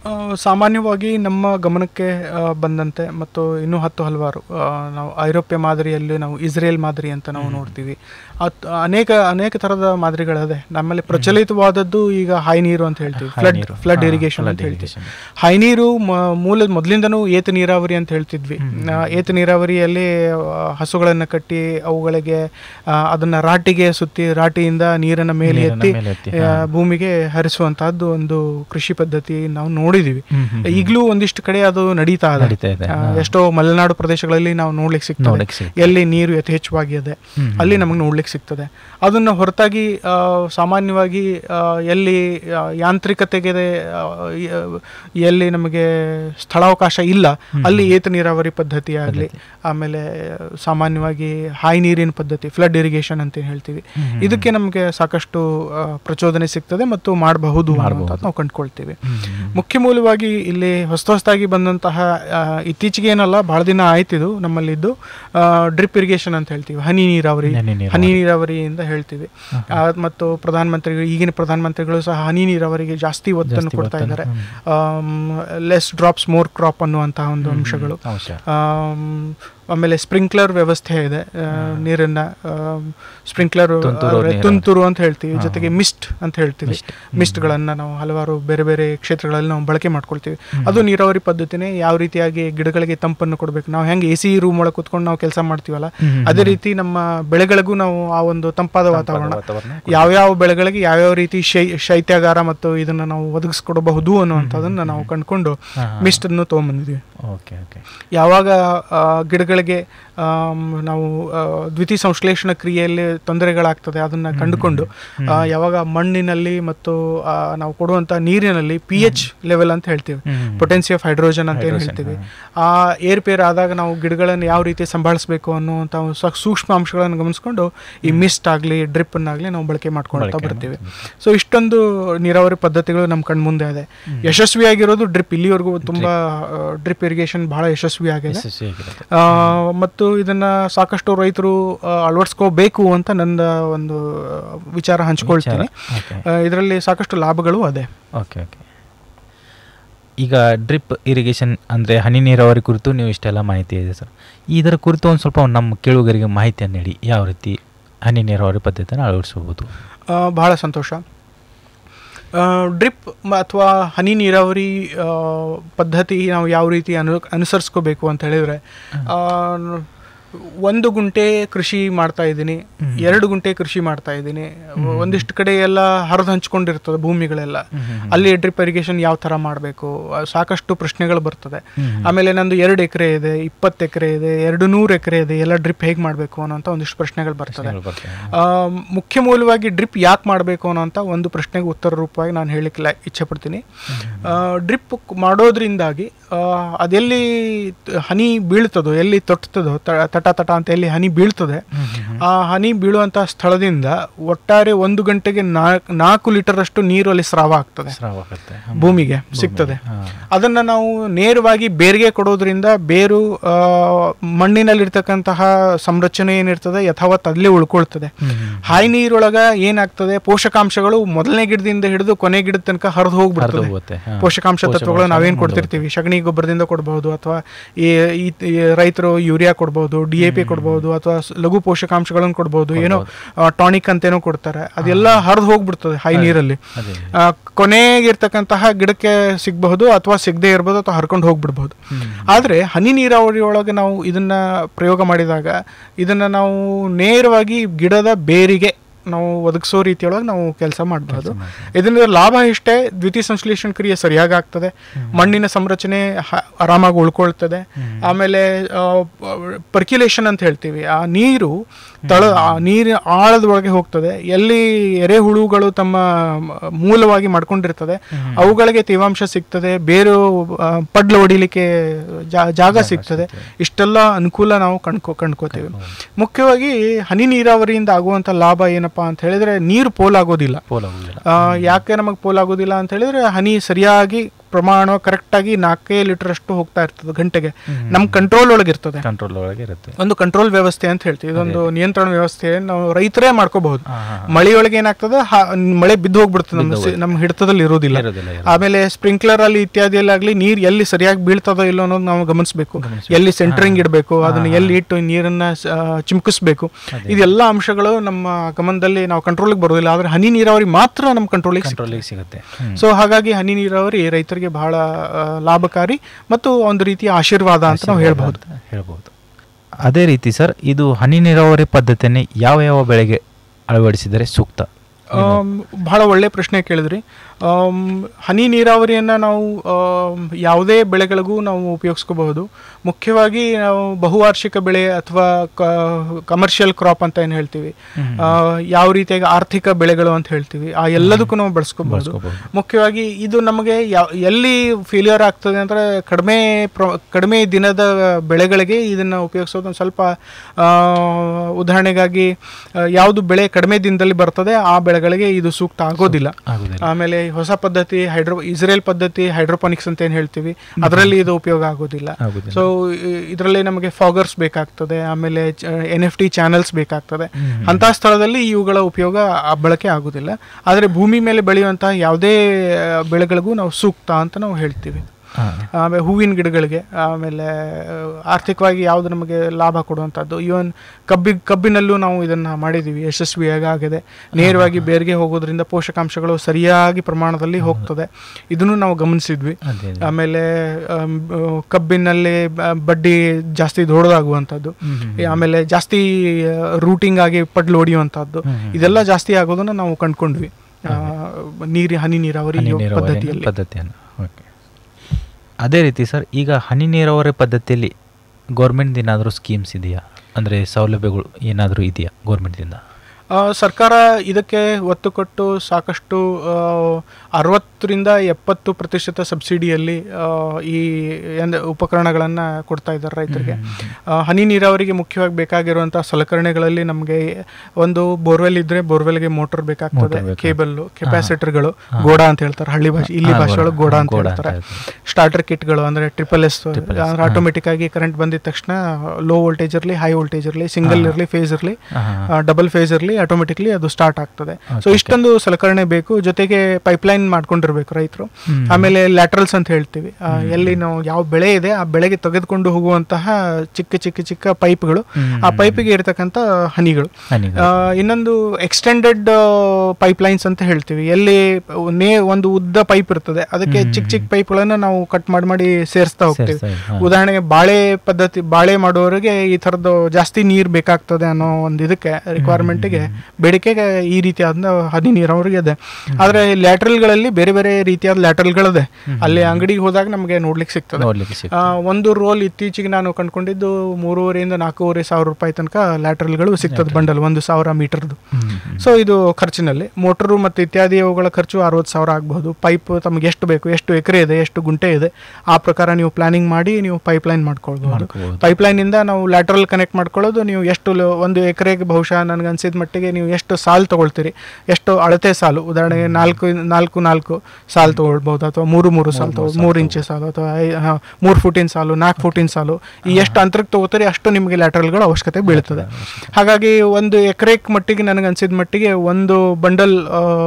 Speaker 6: ಆ, ಸಾಮಾನ್ಯವಾಗಿ ನಮ್ಮ ಗಮನಕ್ಕೆ ಆ, ಬಂದಂತೆ ಮತ್ತು ಇನ್ನೂ ಹತ್ತು ಹಲವಾರು ಆ, ನಾವು ಐರೋಪ್ಯ ಮಾದರಿಯಲ್ಲಿ ನಾವು ಇಸ್ರೇಲ್ ಮಾದರಿ ಅಂತ ನಾವು ನೋಡ್ತೀವಿ ಅತ್ ಅನೇಕ ಅನೇಕ ಥರದ ಮಾದರಿಗಳಿದೆ ನಮ್ಮಲ್ಲಿ ಪ್ರಚಲಿತವಾದದ್ದು ಈಗ ಹೈ ನೀರು ಅಂತ ಹೇಳ್ತೀವಿ
Speaker 5: ಹೈ
Speaker 6: ಫ್ಲಡ್
Speaker 5: ನೀರು.
Speaker 6: ಫ್ಲಡ್
Speaker 5: ಹಾ,
Speaker 6: ಇರಿಗೇಷನ್
Speaker 5: flood
Speaker 6: ಅಂತ ಹೇಳ್ತೀವಿ
Speaker 5: irrigation.
Speaker 6: ಹೈ ನೀರು ಮ- ಮೂಲ ಮೊದಲಿಂದನೂ ಏತ ನೀರಾವರಿ ಅಂತ ಹೇಳ್ತಿದ್ವಿ ಆ, ಏತ ನೀರಾವರಿಯಲ್ಲಿ ಆ, ಹಸುಗಳನ್ನು ಕಟ್ಟಿ ಅವುಗಳಿಗೆ ಆ, ಅದನ್ನ ರಾಟಿಗೆ ಸುತ್ತಿ ರಾಟಿಯಿಂದ ನೀರನ್ನ ಮೇಲೆ
Speaker 5: ನೀರನ್ನ
Speaker 6: ಎತ್ತಿ
Speaker 5: ಮೇಲೆ ಎತ್ತಿ,
Speaker 6: ಆ,
Speaker 5: ಹಾ.
Speaker 6: ಭೂಮಿಗೆ ಹರಿಸುವಂತಹದ್ದು ಒಂದು ಕೃಷಿ ಪದ್ಧತಿ ನಾವು ನೋಡಿದೀವಿ
Speaker 5: ಹ್ಮ್, ಹ್ಮ್,
Speaker 6: ಈಗಲೂ ಒಂದಿಷ್ಟು ಕಡೆ ಅದು ನಡೀತಾ ಇದೆ
Speaker 5: ನಡೀತಾ ಇದೆ,
Speaker 6: ಆ,
Speaker 5: ಹಾ.
Speaker 6: ಎಷ್ಟೋ ಮಲೆನಾಡು ಪ್ರದೇಶಗಳಲ್ಲಿ ನಾವು ನೋಡ್ಲಿಕ್ಕೆ ಸಿಗ್ತದೆ
Speaker 5: ನೋಡ್ಲಿಕ್ಕೆ ಸಿಗ್ತದೆ.
Speaker 6: ಎಲ್ಲಿ ನೀರು ಯಥೇಚ್ಛವಾಗಿ ಇದೆ
Speaker 5: ಹ್ಮ್,
Speaker 6: ಅಲ್ಲಿ ನಮಗೆ ನೋಡ್ಲಿಕ್ಕೆ ಸಿಗ್ತದೆ ಅದನ್ನು ಹೊರತಾಗಿ ಆ, ಸಾಮಾನ್ಯವಾಗಿ ಆ, ಎಲ್ಲಿ ಆ, ಯಾಂತ್ರಿಕತೆಗೆ ಆ, ಯ- ಎಲ್ಲಿ ನಮಗೆ ಸ್ಥಳಾವಕಾಶ ಇಲ್ಲ ಅಲ್ಲಿ ಏತ ನೀರಾವರಿ ಪದ್ಧತಿ ಆಗಲಿ ಆಮೇಲೆ ಸಾಮಾನ್ಯವಾಗಿ ಹಾಯಿ ನೀರಿನ ಪದ್ಧತಿ ಫ್ಲಡ್ ಇರಿಗೇಷನ್ ಅಂತ ಏನ್ ಹೇಳ್ತೀವಿ ಇದಕ್ಕೆ ನಮಗೆ ಸಾಕಷ್ಟು ಆ, ಪ್ರಚೋದನೆ ಸಿಗ್ತದೆ ಮತ್ತು ಮಾಡಬಹುದು ಅನ್ನುವಂಥದ್ದು ನಾವು ಕಂಡುಕೊಳ್ತೀವಿ ಮುಖ್ಯ ಮೂಲವಾಗಿ ಇಲ್ಲಿ ಹೊಸ ಹೊಸದಾಗಿ ಬಂದಂತಹ ಆ, ಇತ್ತೀಚೆಗೆ ಏನಲ್ಲ ಬಹಳ ದಿನ ಆಯ್ತಿದು ನಮ್ಮಲ್ಲಿದ್ದು ಡ್ರಿಪ್ ಇರಿಗೇಷನ್ ಅಂತ ಹೇಳ್ತೀವಿ ಹನಿ ನೀರಾವರಿ
Speaker 5: ಹನಿ ನೀರಾವರಿ.
Speaker 6: ಹನಿ ನೀರಾವರಿಯಿಂದ ಹೇಳ್ತೀವಿ ಆ, ಮತ್ತು ಪ್ರಧಾನಮಂತ್ರಿಗಳು ಈಗಿನ ಪ್ರಧಾನಮಂತ್ರಿಗಳು ಸಹ ಹನಿ ನೀರಾವರಿಗೆ ಜಾಸ್ತಿ ಒತ್ತನ್ನು
Speaker 5: ಜಾಸ್ತಿ
Speaker 6: ಕೊಡ್ತಾ
Speaker 5: ಒತ್ತನ್ನು,
Speaker 6: ಇದ್ದಾರೆ ಲೆಸ್ ಡ್ರಾಪ್ಸ್ ಮೋರ್ ಕ್ರಾಪ್ ಅನ್ನುವಂತಹ ಒಂದು ಅಂಶಗಳು
Speaker 5: ಅಂಶ.
Speaker 6: ಆಮ್, ಆಮೇಲೆ ಸ್ಪ್ರಿಂಕ್ಲರ್ ವ್ಯವಸ್ಥೆ ಇದೆ ಆ, ನೀರನ್ನ ಸ್ಪ್ರಿಂಕ್ಲರ್
Speaker 5: ತುಂತುರು ನೀರಾವರಿ.
Speaker 6: ತುಂತುರು ಅಂತ ಹೇಳ್ತೀವಿ ಜೊತೆಗೆ ಮಿಸ್ಟ್ ಅಂತ ಹೇಳ್ತೀವಿ ಮಿಸ್ಟ್ಗಳನ್ನ ನಾವು ಹಲವಾರು ಬೇರೆ ಬೇರೆ ಕ್ಷೇತ್ರಗಳಲ್ಲಿ ನಾವು ಬಳಕೆ ಮಾಡ್ಕೊಳ್ತೀವಿ ಅದು ನೀರಾವರಿ ಪದ್ಧತಿನೇ ಯಾವ ರೀತಿಯಾಗಿ ಗಿಡಗಳಿಗೆ ತಂಪನ್ನು ಕೊಡಬೇಕು ನಾವು ಹೆಂಗೆ ಎ ಸಿ ರೂಮ್ ಒಳಗೆ ಕುತ್ಕೊಂಡು ನಾವು ಕೆಲಸ ಮಾಡ್ತೀವಲ್ಲ ಅದೇ ರೀತಿ ನಮ್ಮ ಬೆಳೆಗಳಿಗೂ ನಾವು ಆ ಒಂದು ತಂಪಾದ ವಾತಾವರಣ
Speaker 5: ವಾತಾವರಣ
Speaker 6: ಯಾವ್ಯಾವ ಬೆಳೆಗಳಿಗೆ ಯಾವ್ಯಾವ ರೀತಿ ಶೈ ಶೈತ್ಯಾಗಾರ ಮತ್ತು ಇದನ್ನ ನಾವು ಒದಗಿಸ್ಕೊಡಬಹುದು ಅನ್ನುವಂಥದ್ದನ್ನ ನಾವು ಕಂಡುಕೊಂಡು ಮಿಸ್ಟ್ ಅನ್ನು ತೊಗೊಂಬಂದಿದ್ವಿ
Speaker 5: ಓಕೆ ಓಕೆ
Speaker 6: ಯಾವಾಗ ಆ, ಗಿಡಗಳಿಗೆ ಆಮ್, ನಾವು ಆ, ದ್ವಿತೀಯ ಸಂಶ್ಲೇಷಣ ಕ್ರಿಯೆಯಲ್ಲಿ ತೊಂದರೆಗಳಾಗ್ತದೆ ಅದನ್ನ ಕಂಡುಕೊಂಡು ಆ, ಯಾವಾಗ ಮಣ್ಣಿನಲ್ಲಿ ಮತ್ತು ಆ, ನಾವು ಕೊಡುವಂತ ನೀರಿನಲ್ಲಿ ಪಿ ಎಚ್ ಲೆವೆಲ್ ಅಂತ ಹೇಳ್ತೀವಿ ಪೊಟೆನ್ಸಿ ಆಫ್ ಹೈಡ್ರೋಜನ್ ಅಂತ ಏನು ಹೇಳ್ತೀವಿ ಆ ಏರ್ಪೇರ್ ಆದಾಗ ನಾವು ಗಿಡಗಳನ್ನು ಯಾವ ರೀತಿ ಸಂಭಾಳಿಸಬೇಕು ಅನ್ನುವಂಥ ಒಂದು ಸ- ಸೂಕ್ಷ್ಮ ಅಂಶಗಳನ್ನು ಗಮನಿಸ್ಕೊಂಡು ಈ ಮಿಸ್ಟ್ ಆಗಲಿ ಡ್ರಿಪ್ ಆಗಲಿ ನಾವು ಬಳಕೆ ಮಾಡ್ಕೊಳ್ತಾ ಬರ್ತೀವಿ ಸೊ ಇಷ್ಟೊಂದು ನೀರಾವರಿ ಪದ್ಧತಿಗಳು ನಮ್ಮ ಕಣ್ಮುಂದೆ ಇದೆ ಯಶಸ್ವಿಯಾಗಿರೋದು ಡ್ರಿಪ್ ಇಲ್ಲಿವರೆಗೂ ತುಂಬಾ ಡ್ರಿಪ್ ಇರಿಗೇಷನ್ ಬಹಳ ಯಶಸ್ವಿ ಆಗಿದೆ
Speaker 5: ಯಶಸ್ವಿಯಾಗಿರುತ್ತೆ
Speaker 6: ಆ, ಮತ್ತು ಇದನ್ನ ಸಾಕಷ್ಟು ರೈತರು ಆ, ಅಳವಡಿಸ್ಕೋಬೇಕು ಅಂತ ನನ್ನ ಒಂದು ಆ, ವಿಚಾರ ಹಂಚ್ಕೊಳ್ತೀನಿ
Speaker 5: ಓಕೆ
Speaker 6: ಇದರಲ್ಲಿ ಸಾಕಷ್ಟು ಲಾಭಗಳು ಅದೇ
Speaker 5: ಓಕೆ ಓಕೆ ಈಗ ಡ್ರಿಪ್ ಇರಿಗೇಷನ್ ಅಂದರೆ ಹನಿ ನೀರಾವರಿ ಕುರಿತು ನೀವು ಇಷ್ಟೆಲ್ಲ ಮಾಹಿತಿ ಇದೆ ಸರ್ ಇದರ ಕುರಿತು ಒಂದು ಸ್ವಲ್ಪ ನಮ್ಮ ಕೇಳುಗರಿಗೆ ಮಾಹಿತಿಯನ್ನು ನೀಡಿ ಯಾವ ರೀತಿ ಹನಿ ನೀರಾವರಿ ಪದ್ಧತಿಯನ್ನು ಅಳವಡಿಸಬಹುದು
Speaker 6: ಆ, ಬಹಳ ಸಂತೋಷ ಡ್ರಿಪ್ ಅಥವಾ ಹನಿ ನೀರಾವರಿ ಆ, ಪದ್ಧತಿ ನಾವು ಯಾವ ರೀತಿ ಅನು ಅನುಸರಿಸ್ಕೋಬೇಕು ಅಂತ ಹೇಳಿದ್ರೆ ಆ, ಒಂದು ಗುಂಟೆ ಕೃಷಿ ಮಾಡ್ತಾ ಇದ್ದೀನಿ ಎರಡು ಗುಂಟೆ ಕೃಷಿ ಮಾಡ್ತಾ ಇದ್ದೀನಿ ಒಂದಿಷ್ಟು ಕಡೆ ಎಲ್ಲ ಹರಿದು ಹಂಚ್ಕೊಂಡಿರ್ತದೆ ಭೂಮಿಗಳೆಲ್ಲ ಅಲ್ಲಿ ಡ್ರಿಪ್ ಇರಿಗೇಷನ್ ಯಾವ ಥರ ಮಾಡಬೇಕು ಸಾಕಷ್ಟು ಪ್ರಶ್ನೆಗಳು ಬರ್ತದೆ ಆಮೇಲೆ ನಂದು ಎರಡು ಎಕರೆ ಇದೆ ಇಪ್ಪತ್ತು ಎಕರೆ ಇದೆ ಎರಡು ನೂರು ಎಕರೆ ಇದೆ ಎಲ್ಲ ಡ್ರಿಪ್ ಹೇಗೆ ಮಾಡಬೇಕು ಅನ್ನೋಂಥ ಒಂದಿಷ್ಟು ಪ್ರಶ್ನೆಗಳು ಬರ್ತದೆ ಆ, ಮುಖ್ಯ ಮೂಲವಾಗಿ ಡ್ರಿಪ್ ಯಾಕೆ ಮಾಡಬೇಕು ಅನ್ನೋಂಥ ಒಂದು ಪ್ರಶ್ನೆಗೆ ಉತ್ತರ ರೂಪವಾಗಿ ನಾನು ಹೇಳಲಿಕ್ಕೆ ಲ- ಇಚ್ಛೆ ಪಡ್ತೀನಿ ಡ್ರಿಪ್ ಮಾಡೋದ್ರಿಂದಾಗಿ ಆ, ಅದೆಲ್ಲಿ ತ- ಹನಿ ಬೀಳ್ತದೋ ಎಲ್ಲಿ ತೊಟ್ತದೋ ತ- ತಟ ತಟ ಅಂತ ಎಲ್ಲಿ ಹನಿ ಬೀಳ್ತದೆ ಆ ಹನಿ ಬೀಳುವಂಥ ಸ್ಥಳದಿಂದ ಒಟ್ಟಾರೆ ಒಂದು ಗಂಟೆಗೆ ನಾಲ್ಕು ನಾಲ್ಕು ಲೀಟರ್ ಅಷ್ಟು ನೀರು ಅಲ್ಲಿ ಸ್ರಾವ ಆಗ್ತದೆ
Speaker 5: ಸ್ರಾವ ಆಗುತ್ತೆ
Speaker 6: ಭೂಮಿಗೆ ಸಿಗ್ತದೆ
Speaker 5: ಹಾ.
Speaker 6: ಅದನ್ನ ನಾವು ನೇರವಾಗಿ ಬೇರಿಗೆ ಕೊಡೋದ್ರಿಂದ ಬೇರು ಆ, ಮಣ್ಣಿನಲ್ಲಿರ್ತಕ್ಕಂತಹ ಸಂರಚನೆ ಏನಿರ್ತದೆ ಯಥಾವತ್ ಅಲ್ಲೇ ಉಳ್ಕೊಳ್ತದೆ ಹಾಯಿ ನೀರೊಳಗ ಏನಾಗ್ತದೆ ಪೋಷಕಾಂಶಗಳು ಮೊದಲನೇ ಗಿಡದಿಂದ ಹಿಡಿದು ಕೊನೆ ಗಿಡದ ತನಕ ಹರಿದು ಹೋಗ್ಬಿಡ್ತದೆ
Speaker 5: ಹರಿದು ಹೋಗುತ್ತೆ, ಹಾ.
Speaker 6: ಪೋಷಕಾಂಶ ತತ್ವಗಳು ನಾವೇನ್ ಕೊಡ್ತಿರ್ತೀವಿ ಸಗಣಿ ಗೊಬ್ಬರದಿಂದ ಕೊಡಬಹುದು ಅಥವಾ ಈ ಈ- ಈ ರೈತರು ಯೂರಿಯಾ ಕೊಡಬಹುದು ಡಿ ಎ ಪಿ ಕೊಡಬಹುದು ಅಥವಾ ಸ್- ಲಘು ಪೋಷಕಾಂಶಗಳನ್ನು ಕೊಡಬಹುದು ಏನೋ ಟಾನಿಕ್ ಅಂತೇನೋ ಕೊಡ್ತಾರೆ ಅದೆಲ್ಲ ಹರಿದು ಹೋಗ್ಬಿಡ್ತದೆ ಹೈ ನೀರಲ್ಲಿ
Speaker 5: ಅದೇ.
Speaker 6: ಆ, ಕೊನೆಗಿರ್ತಕ್ಕಂತಹ ಗಿಡಕ್ಕೆ ಸಿಗಬಹುದು ಅಥವಾ ಸಿಗದೆ ಇರ್ಬೋದು ಅಥವಾ ಹರ್ಕೊಂಡು ಹೋಗ್ಬಿಡ್ಬಹುದು ಆದರೆ ಹನಿ ನೀರಾವರಿ ಒಳಗೆ ನಾವು ಇದನ್ನ ಪ್ರಯೋಗ ಮಾಡಿದಾಗ ಇದನ್ನ ನಾವು ನೇರವಾಗಿ ಗಿಡದ ಬೇರಿಗೆ ನಾವು ಒದಗಿಸೋ ರೀತಿಯೊಳಗೆ ನಾವು ಕೆಲಸ ಮಾಡಬಹುದು ಇದರಿಂದ ಲಾಭ ಇಷ್ಟೇ ದ್ವಿತೀಯ ಸಂಶ್ಲೇಷಣ ಕ್ರಿಯೆ ಸರಿಯಾಗಿ ಆಗ್ತದೆ ಮಣ್ಣಿನ ಸಂರಚನೆ ಹ- ಆರಾಮಾಗಿ ಉಳ್ಕೊಳ್ತದೆ ಆಮೇಲೆ ಪರ್ಕ್ಯುಲೇಷನ್ ಅಂತ ಹೇಳ್ತೀವಿ ಆ ನೀರು ತಳ ಆ ನೀರು ಆಳದ ಒಳಗೆ ಹೋಗ್ತದೆ ಎಲ್ಲಿ ಎರೆಹುಳುಗಳು ತಮ್ಮ ಮ- ಮೂಲವಾಗಿ ಮಾಡ್ಕೊಂಡಿರ್ತದೆ ಅವುಗಳಿಗೆ ತೇವಾಂಶ ಸಿಗ್ತದೆ ಬೇರೆ ಆ, ಪಡ್ಲು ಹೊಡಿಲಿಕ್ಕೆ ಜಾ- ಜಾಗ ಸಿಗ್ತದೆ ಇಷ್ಟೆಲ್ಲ ಅನುಕೂಲ ನಾವು ಕಂಡ್ಕೊ ಕಂಡ್ಕೋತೀವಿ ಮುಖ್ಯವಾಗಿ ಹನಿ ನೀರಾವರಿಯಿಂದ ಆಗುವಂಥ ಲಾಭ ಏನಪ್ಪಾ ಅಂತ ಹೇಳಿದ್ರೆ ನೀರು ಪೋಲಾಗೋದಿಲ್ಲ
Speaker 5: ಪೋಲಾಗುವುದಿಲ್ಲ
Speaker 6: ಆ, ಯಾಕೆ ನಮಗೆ ಪೋಲಾಗೋದಿಲ್ಲ ಅಂತ ಹೇಳಿದ್ರೆ ಹನಿ ಸರಿಯಾಗಿ ಪ್ರಮಾಣ ಕರೆಕ್ಟಾಗಿ ನಾಲ್ಕೇ ಲೀಟರ್ ಅಷ್ಟು ಹೋಗ್ತಾ ಇರ್ತದೆ ಗಂಟೆಗೆ ನಮ್ಮ ಕಂಟ್ರೋಲ್ ಒಳಗೆ ಇರ್ತದೆ
Speaker 5: ಕಂಟ್ರೋಲ್ ಒಳಗೆ ಇರುತ್ತೆ
Speaker 6: ಒಂದು ಕಂಟ್ರೋಲ್ ವ್ಯವಸ್ಥೆ ಅಂತ ಹೇಳ್ತೀವಿ ಇದೊಂದು ನಿಯಂತ್ರಣ ವ್ಯವಸ್ಥೆ ನಾವು ರೈತರೇ ಮಾಡ್ಕೋಬಹುದು
Speaker 5: ಹಾ, ಹಾ,
Speaker 6: ಮಳೆಯೊಳಗೆ ಏನಾಗ್ತದೆ ಹ- ಮಳೆ ಬಿದ್ದು ಹೋಗ್ಬಿಡ್ತದೆ ನಮ್ಮ ಸಿ- ನಮ್ಮ ಹಿಡಿತದಲ್ಲಿ ಇರೋದಿಲ್ಲ
Speaker 5: ಇರೋದಿಲ್ಲ, ಇರೋದಿಲ್ಲ.
Speaker 6: ಆಮೇಲೆ ಸ್ಪ್ರಿಂಕ್ಲರ್ ಅಲ್ಲಿ ಇತ್ಯಾದಿಯಲ್ಲಿ ಆಗ್ಲಿ ನೀರ್ ಎಲ್ಲಿ ಸರಿಯಾಗಿ ಬೀಳ್ತದೋ ಇಲ್ಲೋ ಅನ್ನೋದು ನಾವು ಗಮನಿಸಬೇಕು ಎಲ್ಲಿ ಸೆಂಟ್ರಿಂಗ್ ಇಡಬೇಕು ಅದನ್ನ ಎಲ್ಲಿ ಇಟ್ಟು ನೀರನ್ನ ಸ- ಆ, ಚಿಮ್ಕಿಸ್ಬೇಕು ಇದೆಲ್ಲ ಅಂಶಗಳು ನಮ್ಮ ಗಮನದಲ್ಲಿ ನಾವು ಕಂಟ್ರೋಲ್ಗೆ ಬರೋದಿಲ್ಲ ಆದ್ರೆ ಹನಿ ನೀರಾವರಿ ಮಾತ್ರ ನಮ್ಮ ಕಂಟ್ರೋಲಿಗೆ
Speaker 5: ಕಂಟ್ರೋಲಿಗೆ ಸಿಗುತ್ತೆ ಹ್ಮ್.
Speaker 6: ಸೊ ಹಾಗಾಗಿ ಹನಿ ನೀರಾವರಿ ರೈತರಿಗೆ ಬಹಳ ಆ, ಲಾಭಕಾರಿ ಮತ್ತು ಒಂದು ರೀತಿಯ ಆಶೀರ್ವಾದ ಅಂತ ನಾವು ಹೇಳ್ಬಹುದು
Speaker 5: ಅಂತ ಹೇಳ್ಬೋದು ಅದೇ ರೀತಿ ಸರ್ ಇದು ಹನಿ ನೀರಾವರಿ ಪದ್ಧತಿಯನ್ನು ಯಾವ ಯಾವ ಬೆಳೆಗೆ ಅಳವಡಿಸಿದರೆ ಸೂಕ್ತ
Speaker 6: ಆಮ್, ಬಹಳ ಒಳ್ಳೆ ಪ್ರಶ್ನೆ ಕೇಳಿದ್ರಿ ಆಮ್, ಹನಿ ನೀರಾವರಿಯನ್ನು ನಾವು ಆಮ್, ಯಾವುದೇ ಬೆಳೆಗಳಿಗೂ ನಾವು ಉಪಯೋಗಿಸ್ಕೋಬಹುದು ಮುಖ್ಯವಾಗಿ ನಾವು ಬಹುವಾರ್ಷಿಕ ಬೆಳೆ ಅಥವಾ ಕಮರ್ಷಿಯಲ್ ಕ್ರಾಪ್ ಅಂತ ಏನು ಹೇಳ್ತೀವಿ ಆ, ಯಾವ ರೀತಿಯಾಗಿ ಆರ್ಥಿಕ ಬೆಳೆಗಳು ಅಂತ ಹೇಳ್ತೀವಿ ಆ ಎಲ್ಲದಕ್ಕೂ ನಾವು ಬಳಸ್ಕೋಬಹುದು
Speaker 5: ಬಳಸ್ಕೋಬಹುದು.
Speaker 6: ಮುಖ್ಯವಾಗಿ ಇದು ನಮಗೆ ಯಾವ ಎಲ್ಲಿ ಫೇಲಿಯರ್ ಆಗ್ತದೆ ಅಂದರೆ ಕಡಿಮೆ ಪ್ರ ಕಡಿಮೆ ದಿನದ ಬೆಳೆಗಳಿಗೆ ಇದನ್ನು ಉಪಯೋಗಿಸೋದು ಒಂದು ಸ್ವಲ್ಪ ಆ, ಉದಾಹರಣೆಗಾಗಿ ಆ, ಯಾವುದು ಬೆಳೆ ಕಡಿಮೆ ದಿನದಲ್ಲಿ ಬರ್ತದೆ ಆ ಬೆಳೆಗಳಿಗೆ ಇದು ಸೂಕ್ತ ಆಗೋದಿಲ್ಲ
Speaker 5: ಆಗುದಿಲ್ಲ
Speaker 6: ಆಮೇಲೆ ಹೊಸ ಪದ್ಧತಿ ಹೈಡ್ರೋ ಇಸ್ರೇಲ್ ಪದ್ಧತಿ ಹೈಡ್ರೋಪಾನಿಕ್ಸ್ ಅಂತ ಏನು ಹೇಳ್ತೀವಿ ಅದರಲ್ಲಿ ಇದು ಉಪಯೋಗ ಆಗೋದಿಲ್ಲ
Speaker 5: ಆಗುದಿಲ್ಲ.
Speaker 6: ಸೊ ಇದರಲ್ಲಿ ನಮಗೆ ಫಾಗರ್ಸ್ ಬೇಕಾಗ್ತದೆ ಆಮೇಲೆ ಎನ್ ಎಫ್ ಟಿ ಚಾನೆಲ್ಸ್ ಬೇಕಾಗ್ತದೆ ಅಂತಹ ಸ್ಥಳದಲ್ಲಿ ಇವುಗಳ ಉಪಯೋಗ ಆ ಬಳಕೆ ಆಗೋದಿಲ್ಲ ಆದರೆ ಭೂಮಿ ಮೇಲೆ ಬೆಳೆಯುವಂತಹ ಯಾವುದೇ ಆ, ಬೆಳೆಗಳಿಗೂ ನಾವು ಸೂಕ್ತ ಅಂತ ನಾವು ಹೇಳ್ತೀವಿ
Speaker 5: ಹಾ.
Speaker 6: ಆಮೇಲೆ ಹೂವಿನ ಗಿಡಗಳಿಗೆ ಆಮೇಲೆ ಆ, ಆರ್ಥಿಕವಾಗಿ ಯಾವುದು ನಮಗೆ ಲಾಭ ಕೊಡುವಂಥದ್ದು ಇವನ್ ಕಬ್ಬಿ ಕಬ್ಬಿನಲ್ಲೂ ನಾವು ಇದನ್ನು ಮಾಡಿದ್ದೀವಿ ಯಶಸ್ವಿಯಾಗಿ ಆಗಿದೆ ನೇರವಾಗಿ ಬೇರಿಗೆ ಹೋಗೋದ್ರಿಂದ ಪೋಷಕಾಂಶಗಳು ಸರಿಯಾಗಿ ಪ್ರಮಾಣದಲ್ಲಿ ಹೋಗ್ತದೆ ಇದನ್ನು ನಾವು ಗಮನಿಸಿದ್ವಿ
Speaker 5: ಅದೇ ಅದೇ.
Speaker 6: ಆಮೇಲೆ ಆಮ್, ಆ, ಕಬ್ಬಿನಲ್ಲಿ ಬ- ಬಡ್ಡಿ ಜಾಸ್ತಿ ದೊಡ್ಡದಾಗುವಂಥದ್ದು ಆಮೇಲೆ ಜಾಸ್ತಿ ರೂಟಿಂಗ್ ಆಗಿ ಪಡ್ಲು ಹೊಡೆಯುವಂಥದ್ದು ಇದೆಲ್ಲ ಜಾಸ್ತಿ ಆಗೋದನ್ನ ನಾವು ಕಂಡ್ಕೊಂಡ್ವಿ ಆ, ನೀರಿ ಹನಿ ನೀರಾವರಿ
Speaker 5: ಹನಿ
Speaker 6: ಯೋ-
Speaker 5: ನೀರಾವರಿ
Speaker 6: ಪದ್ಧತಿಯಲ್ಲಿ
Speaker 5: ಪದ್ಧತಿಯನ್ನು ಓಕೆ ಅದೇ ರೀತಿ ಸರ್ ಈಗ ಹನಿ ನೀರಾವರಿ ಪದ್ಧತಿಯಲ್ಲಿ ಗೌರ್ಮೆಂಟ್ ಏನಾದರೂ ಸ್ಕೀಮ್ಸ್ ಇದೆಯಾ ಅಂದರೆ ಸೌಲಭ್ಯಗಳು ಏನಾದರೂ ಇದೆಯಾ ಗೌರ್ಮೆಂಟ್ದಿಂದ
Speaker 6: ಆ, ಸರ್ಕಾರ ಇದಕ್ಕೆ ಒತ್ತು ಕೊಟ್ಟು ಸಾಕಷ್ಟು ಆ, ಅರವತ್ತರಿಂದ ಎಪ್ಪತ್ತು ಪ್ರತಿಶತ ಸಬ್ಸಿಡಿಯಲ್ಲಿ ಆ, ಈ ಏನ್- ಉಪಕರಣಗಳನ್ನ ಕೊಡ್ತಾ ಇದ್ದಾರೆ ರೈತರಿಗೆ ಆ, ಹನಿ ನೀರಾವರಿಗೆ ಮುಖ್ಯವಾಗಿ ಬೇಕಾಗಿರುವಂತಹ ಸಲಕರಣೆಗಳಲ್ಲಿ ನಮಗೆ ಒಂದು ಬೋರ್ವೆಲ್ ಇದ್ರೆ ಬೋರ್ವೆಲ್ಗೆ ಮೋಟರ್ ಬೇಕಾಗ್ತದೆ
Speaker 5: Motor ಬೇಕು.
Speaker 6: ಕೇಬಲ್ ಕೆಪಾಸಿಟರ್ಗಳು ಗೋಡಾ ಅಂತ ಹೇಳ್ತಾರೆ ಹಳ್ಳಿ ಭಾಷೆ ಇಲ್ಲಿ
Speaker 5: ಹಾ,
Speaker 6: ಭಾಷೆ ಒಳಗೆ
Speaker 5: ಗೋಡ.
Speaker 6: ಗೋಡಾ ಅಂತ
Speaker 5: ಗೋಡ ಅಂತ
Speaker 6: ಹೇಳ್ತಾರೆ ಸ್ಟಾರ್ಟರ್ ಕಿಟ್ಗಳು ಅಂದ್ರೆ ಟ್ರಿಪಲ್ ಎಸ್ ಅಂದ್ರೆ ಆಟೋಮೆಟಿಕ್ ಆಗಿ ಕರೆಂಟ್ ಬಂದಿದ ತಕ್ಷಣ ಲೋ ವೋಲ್ಟೇಜ್ ಇರಲಿ ಹೈ ವೋಲ್ಟೇಜ್ ಇರಲಿ ಸಿಂಗಲ್ ಇರಲಿ ಫೇಸ್ ಇರಲಿ ಡಬಲ್ ಫೇಸ್ ಇರಲಿ ಆಟೋಮೆಟಿಕ್ಲಿ ಅದು ಸ್ಟಾರ್ಟ್ ಆಗ್ತದೆ ಸೊ ಇಷ್ಟೊಂದು ಸಲಕರಣೆ ಬೇಕು ಜೊತೆಗೆ ಪೈಪ್ಲೈನ್ ಮಾಡ್ಕೊಂಡಿರ್ಬೇಕು ರೈತರು ಆಮೇಲೆ ಲ್ಯಾಟ್ರಲ್ಸ್ ಅಂತ ಹೇಳ್ತೀವಿ ಆ, ಎಲ್ಲಿ ನಾವು ಯಾವ ಬೆಳೆ ಇದೆ ಆ ಬೆಳೆಗೆ ತೆಗೆದುಕೊಂಡು ಹೋಗುವಂತಹ ಚಿಕ್ಕ ಚಿಕ್ಕ ಚಿಕ್ಕ ಪೈಪ್ಗಳು ಆ ಪೈಪಿಗೆ ಇರತಕ್ಕಂಥ ಹನಿಗಳು
Speaker 5: ಹನಿಗಳು.
Speaker 6: ಆ, ಇನ್ನೊಂದು ಎಕ್ಸ್ಟೆಂಡೆಡ್ ಪೈಪ್ಲೈನ್ಸ್ ಅಂತ ಹೇಳ್ತೀವಿ ಎಲ್ಲಿ ನೇ ಒಂದು ಉದ್ದ ಪೈಪ್ ಇರ್ತದೆ ಅದಕ್ಕೆ ಚಿಕ್ಕ ಚಿಕ್ಕ ಪೈಪ್ಗಳನ್ನು ನಾವು ಕಟ್ ಮಾಡಿ ಮಾಡಿ ಸೇರಿಸ್ತಾ ಹೋಗ್ತೀವಿ
Speaker 5: ಸೇರಿಸ್ತಾ ಇದ್ದೀವಿ, ಹಾ.
Speaker 6: ಉದಾಹರಣೆಗೆ ಬಾಳೆ ಪದ್ಧತಿ ಬಾಳೆ ಮಾಡೋರಿಗೆ ಈ ಥರದ್ದು ಜಾಸ್ತಿ ನೀರು ಬೇಕಾಗ್ತದೆ ಅನ್ನೋ ಒಂದು ಇದಕ್ಕೆ ರಿಕ್ವೈರ್ಮೆಂಟ್ಗೆ ಬೇಡಿಕೆಗೆ ಈ ರೀತಿಯಾದ ಹನಿ ನೀರಾವರಿಗೆ ಇದೆ ಆದರೆ ಲ್ಯಾಟ್ರಲ್ಗಳಲ್ಲಿ ಬೇರೆ ಬೇರೆ ರೀತಿಯಾದ ಲ್ಯಾಟ್ರಲ್ಗಳಿದೆ ಅಲ್ಲಿ ಅಂಗಡಿಗೆ ಹೋದಾಗ ನಮಗೆ ನೋಡ್ಲಿಕ್ಕೆ ಸಿಗ್ತದೆ
Speaker 5: ನೋಡ್ಲಿಕ್ಕೆ ಸಿಗ್ತದೆ.
Speaker 6: ಆ, ಒಂದು ರೋಲ್ ಇತ್ತೀಚೆಗೆ ನಾನು ಕಂಡ್ಕೊಂಡಿದ್ದು ಮೂರುವರೆಯಿಂದ ನಾಲ್ಕೂವರೆ ಸಾವಿರ ರೂಪಾಯಿ ತನಕ ಲ್ಯಾಟ್ರಲ್ಗಳು ಸಿಗ್ತದೆ ಬಂಡಲ್ ಒಂದು ಸಾವಿರ ಮೀಟರ್ದು ಸೊ ಇದು ಖರ್ಚಿನಲ್ಲಿ ಮೋಟರು ಮತ್ತು ಇತ್ಯಾದಿ ಅವುಗಳ ಖರ್ಚು ಅರವತ್ತು ಸಾವಿರ ಆಗಬಹುದು ಪೈಪ್ ತಮಗೆ ಎಷ್ಟು ಬೇಕು ಎಷ್ಟು ಎಕರೆ ಇದೆ ಎಷ್ಟು ಗುಂಟೆ ಇದೆ ಆ ಪ್ರಕಾರ ನೀವು ಪ್ಲಾನಿಂಗ್ ಮಾಡಿ ನೀವು ಪೈಪ್ಲೈನ್ ಮಾಡ್ಕೊಳ್ಬಹುದು
Speaker 5: ಮಾಡ್ಕೊಬೋದು.
Speaker 6: ಪೈಪ್ಲೈನಿಂದ ನಾವು ಲ್ಯಾಟ್ರಲ್ ಕನೆಕ್ಟ್ ಮಾಡ್ಕೊಳ್ಳೋದು ನೀವು ಎಷ್ಟು ಲ- ಒಂದು ಎಕರೆಗೆ ಬಹುಶಃ ನನಗೆ ಅನ್ಸಿದ ಮಟ್ಟಿಗೆ ನೀವು ಎಷ್ಟು ಸಾಲು ತಗೊಳ್ತೀರಿ ಎಷ್ಟು ಅಳತೆ ಸಾಲು ಉದಾಹರಣೆಗೆ ನಾಲ್ಕು ನಾಲ್ಕು ನಾಲ್ಕು ಸಾಲು ತಗೊಳ್ಬಹುದು ಅಥವಾ ಮೂರು ಮೂರು ಸಾಲು ತಗೊಳ್ಬೋದು ಮೂರು ಇಂಚು ಸಾಲು ಅಥವಾ ಐ- ಹಾ, ಮೂರು ಫುಟಿನ ಸಾಲು ನಾಲ್ಕು ಫುಟಿನ ಸಾಲು ಈ ಎಷ್ಟು ಅಂತರಕ್ಕೆ ತಗೋತೀರಿ ಅಷ್ಟು ನಿಮಗೆ ಲ್ಯಾಟ್ರಲ್ಗಳ ಅವಶ್ಯಕತೆ ಬೀಳ್ತದೆ ಹಾಗಾಗಿ ಒಂದು ಎಕರೆಕ್ ಮಟ್ಟಿಗೆ ನನಗೆ ಅನ್ಸಿದ ಮಟ್ಟಿಗೆ ಒಂದು ಬಂಡಲ್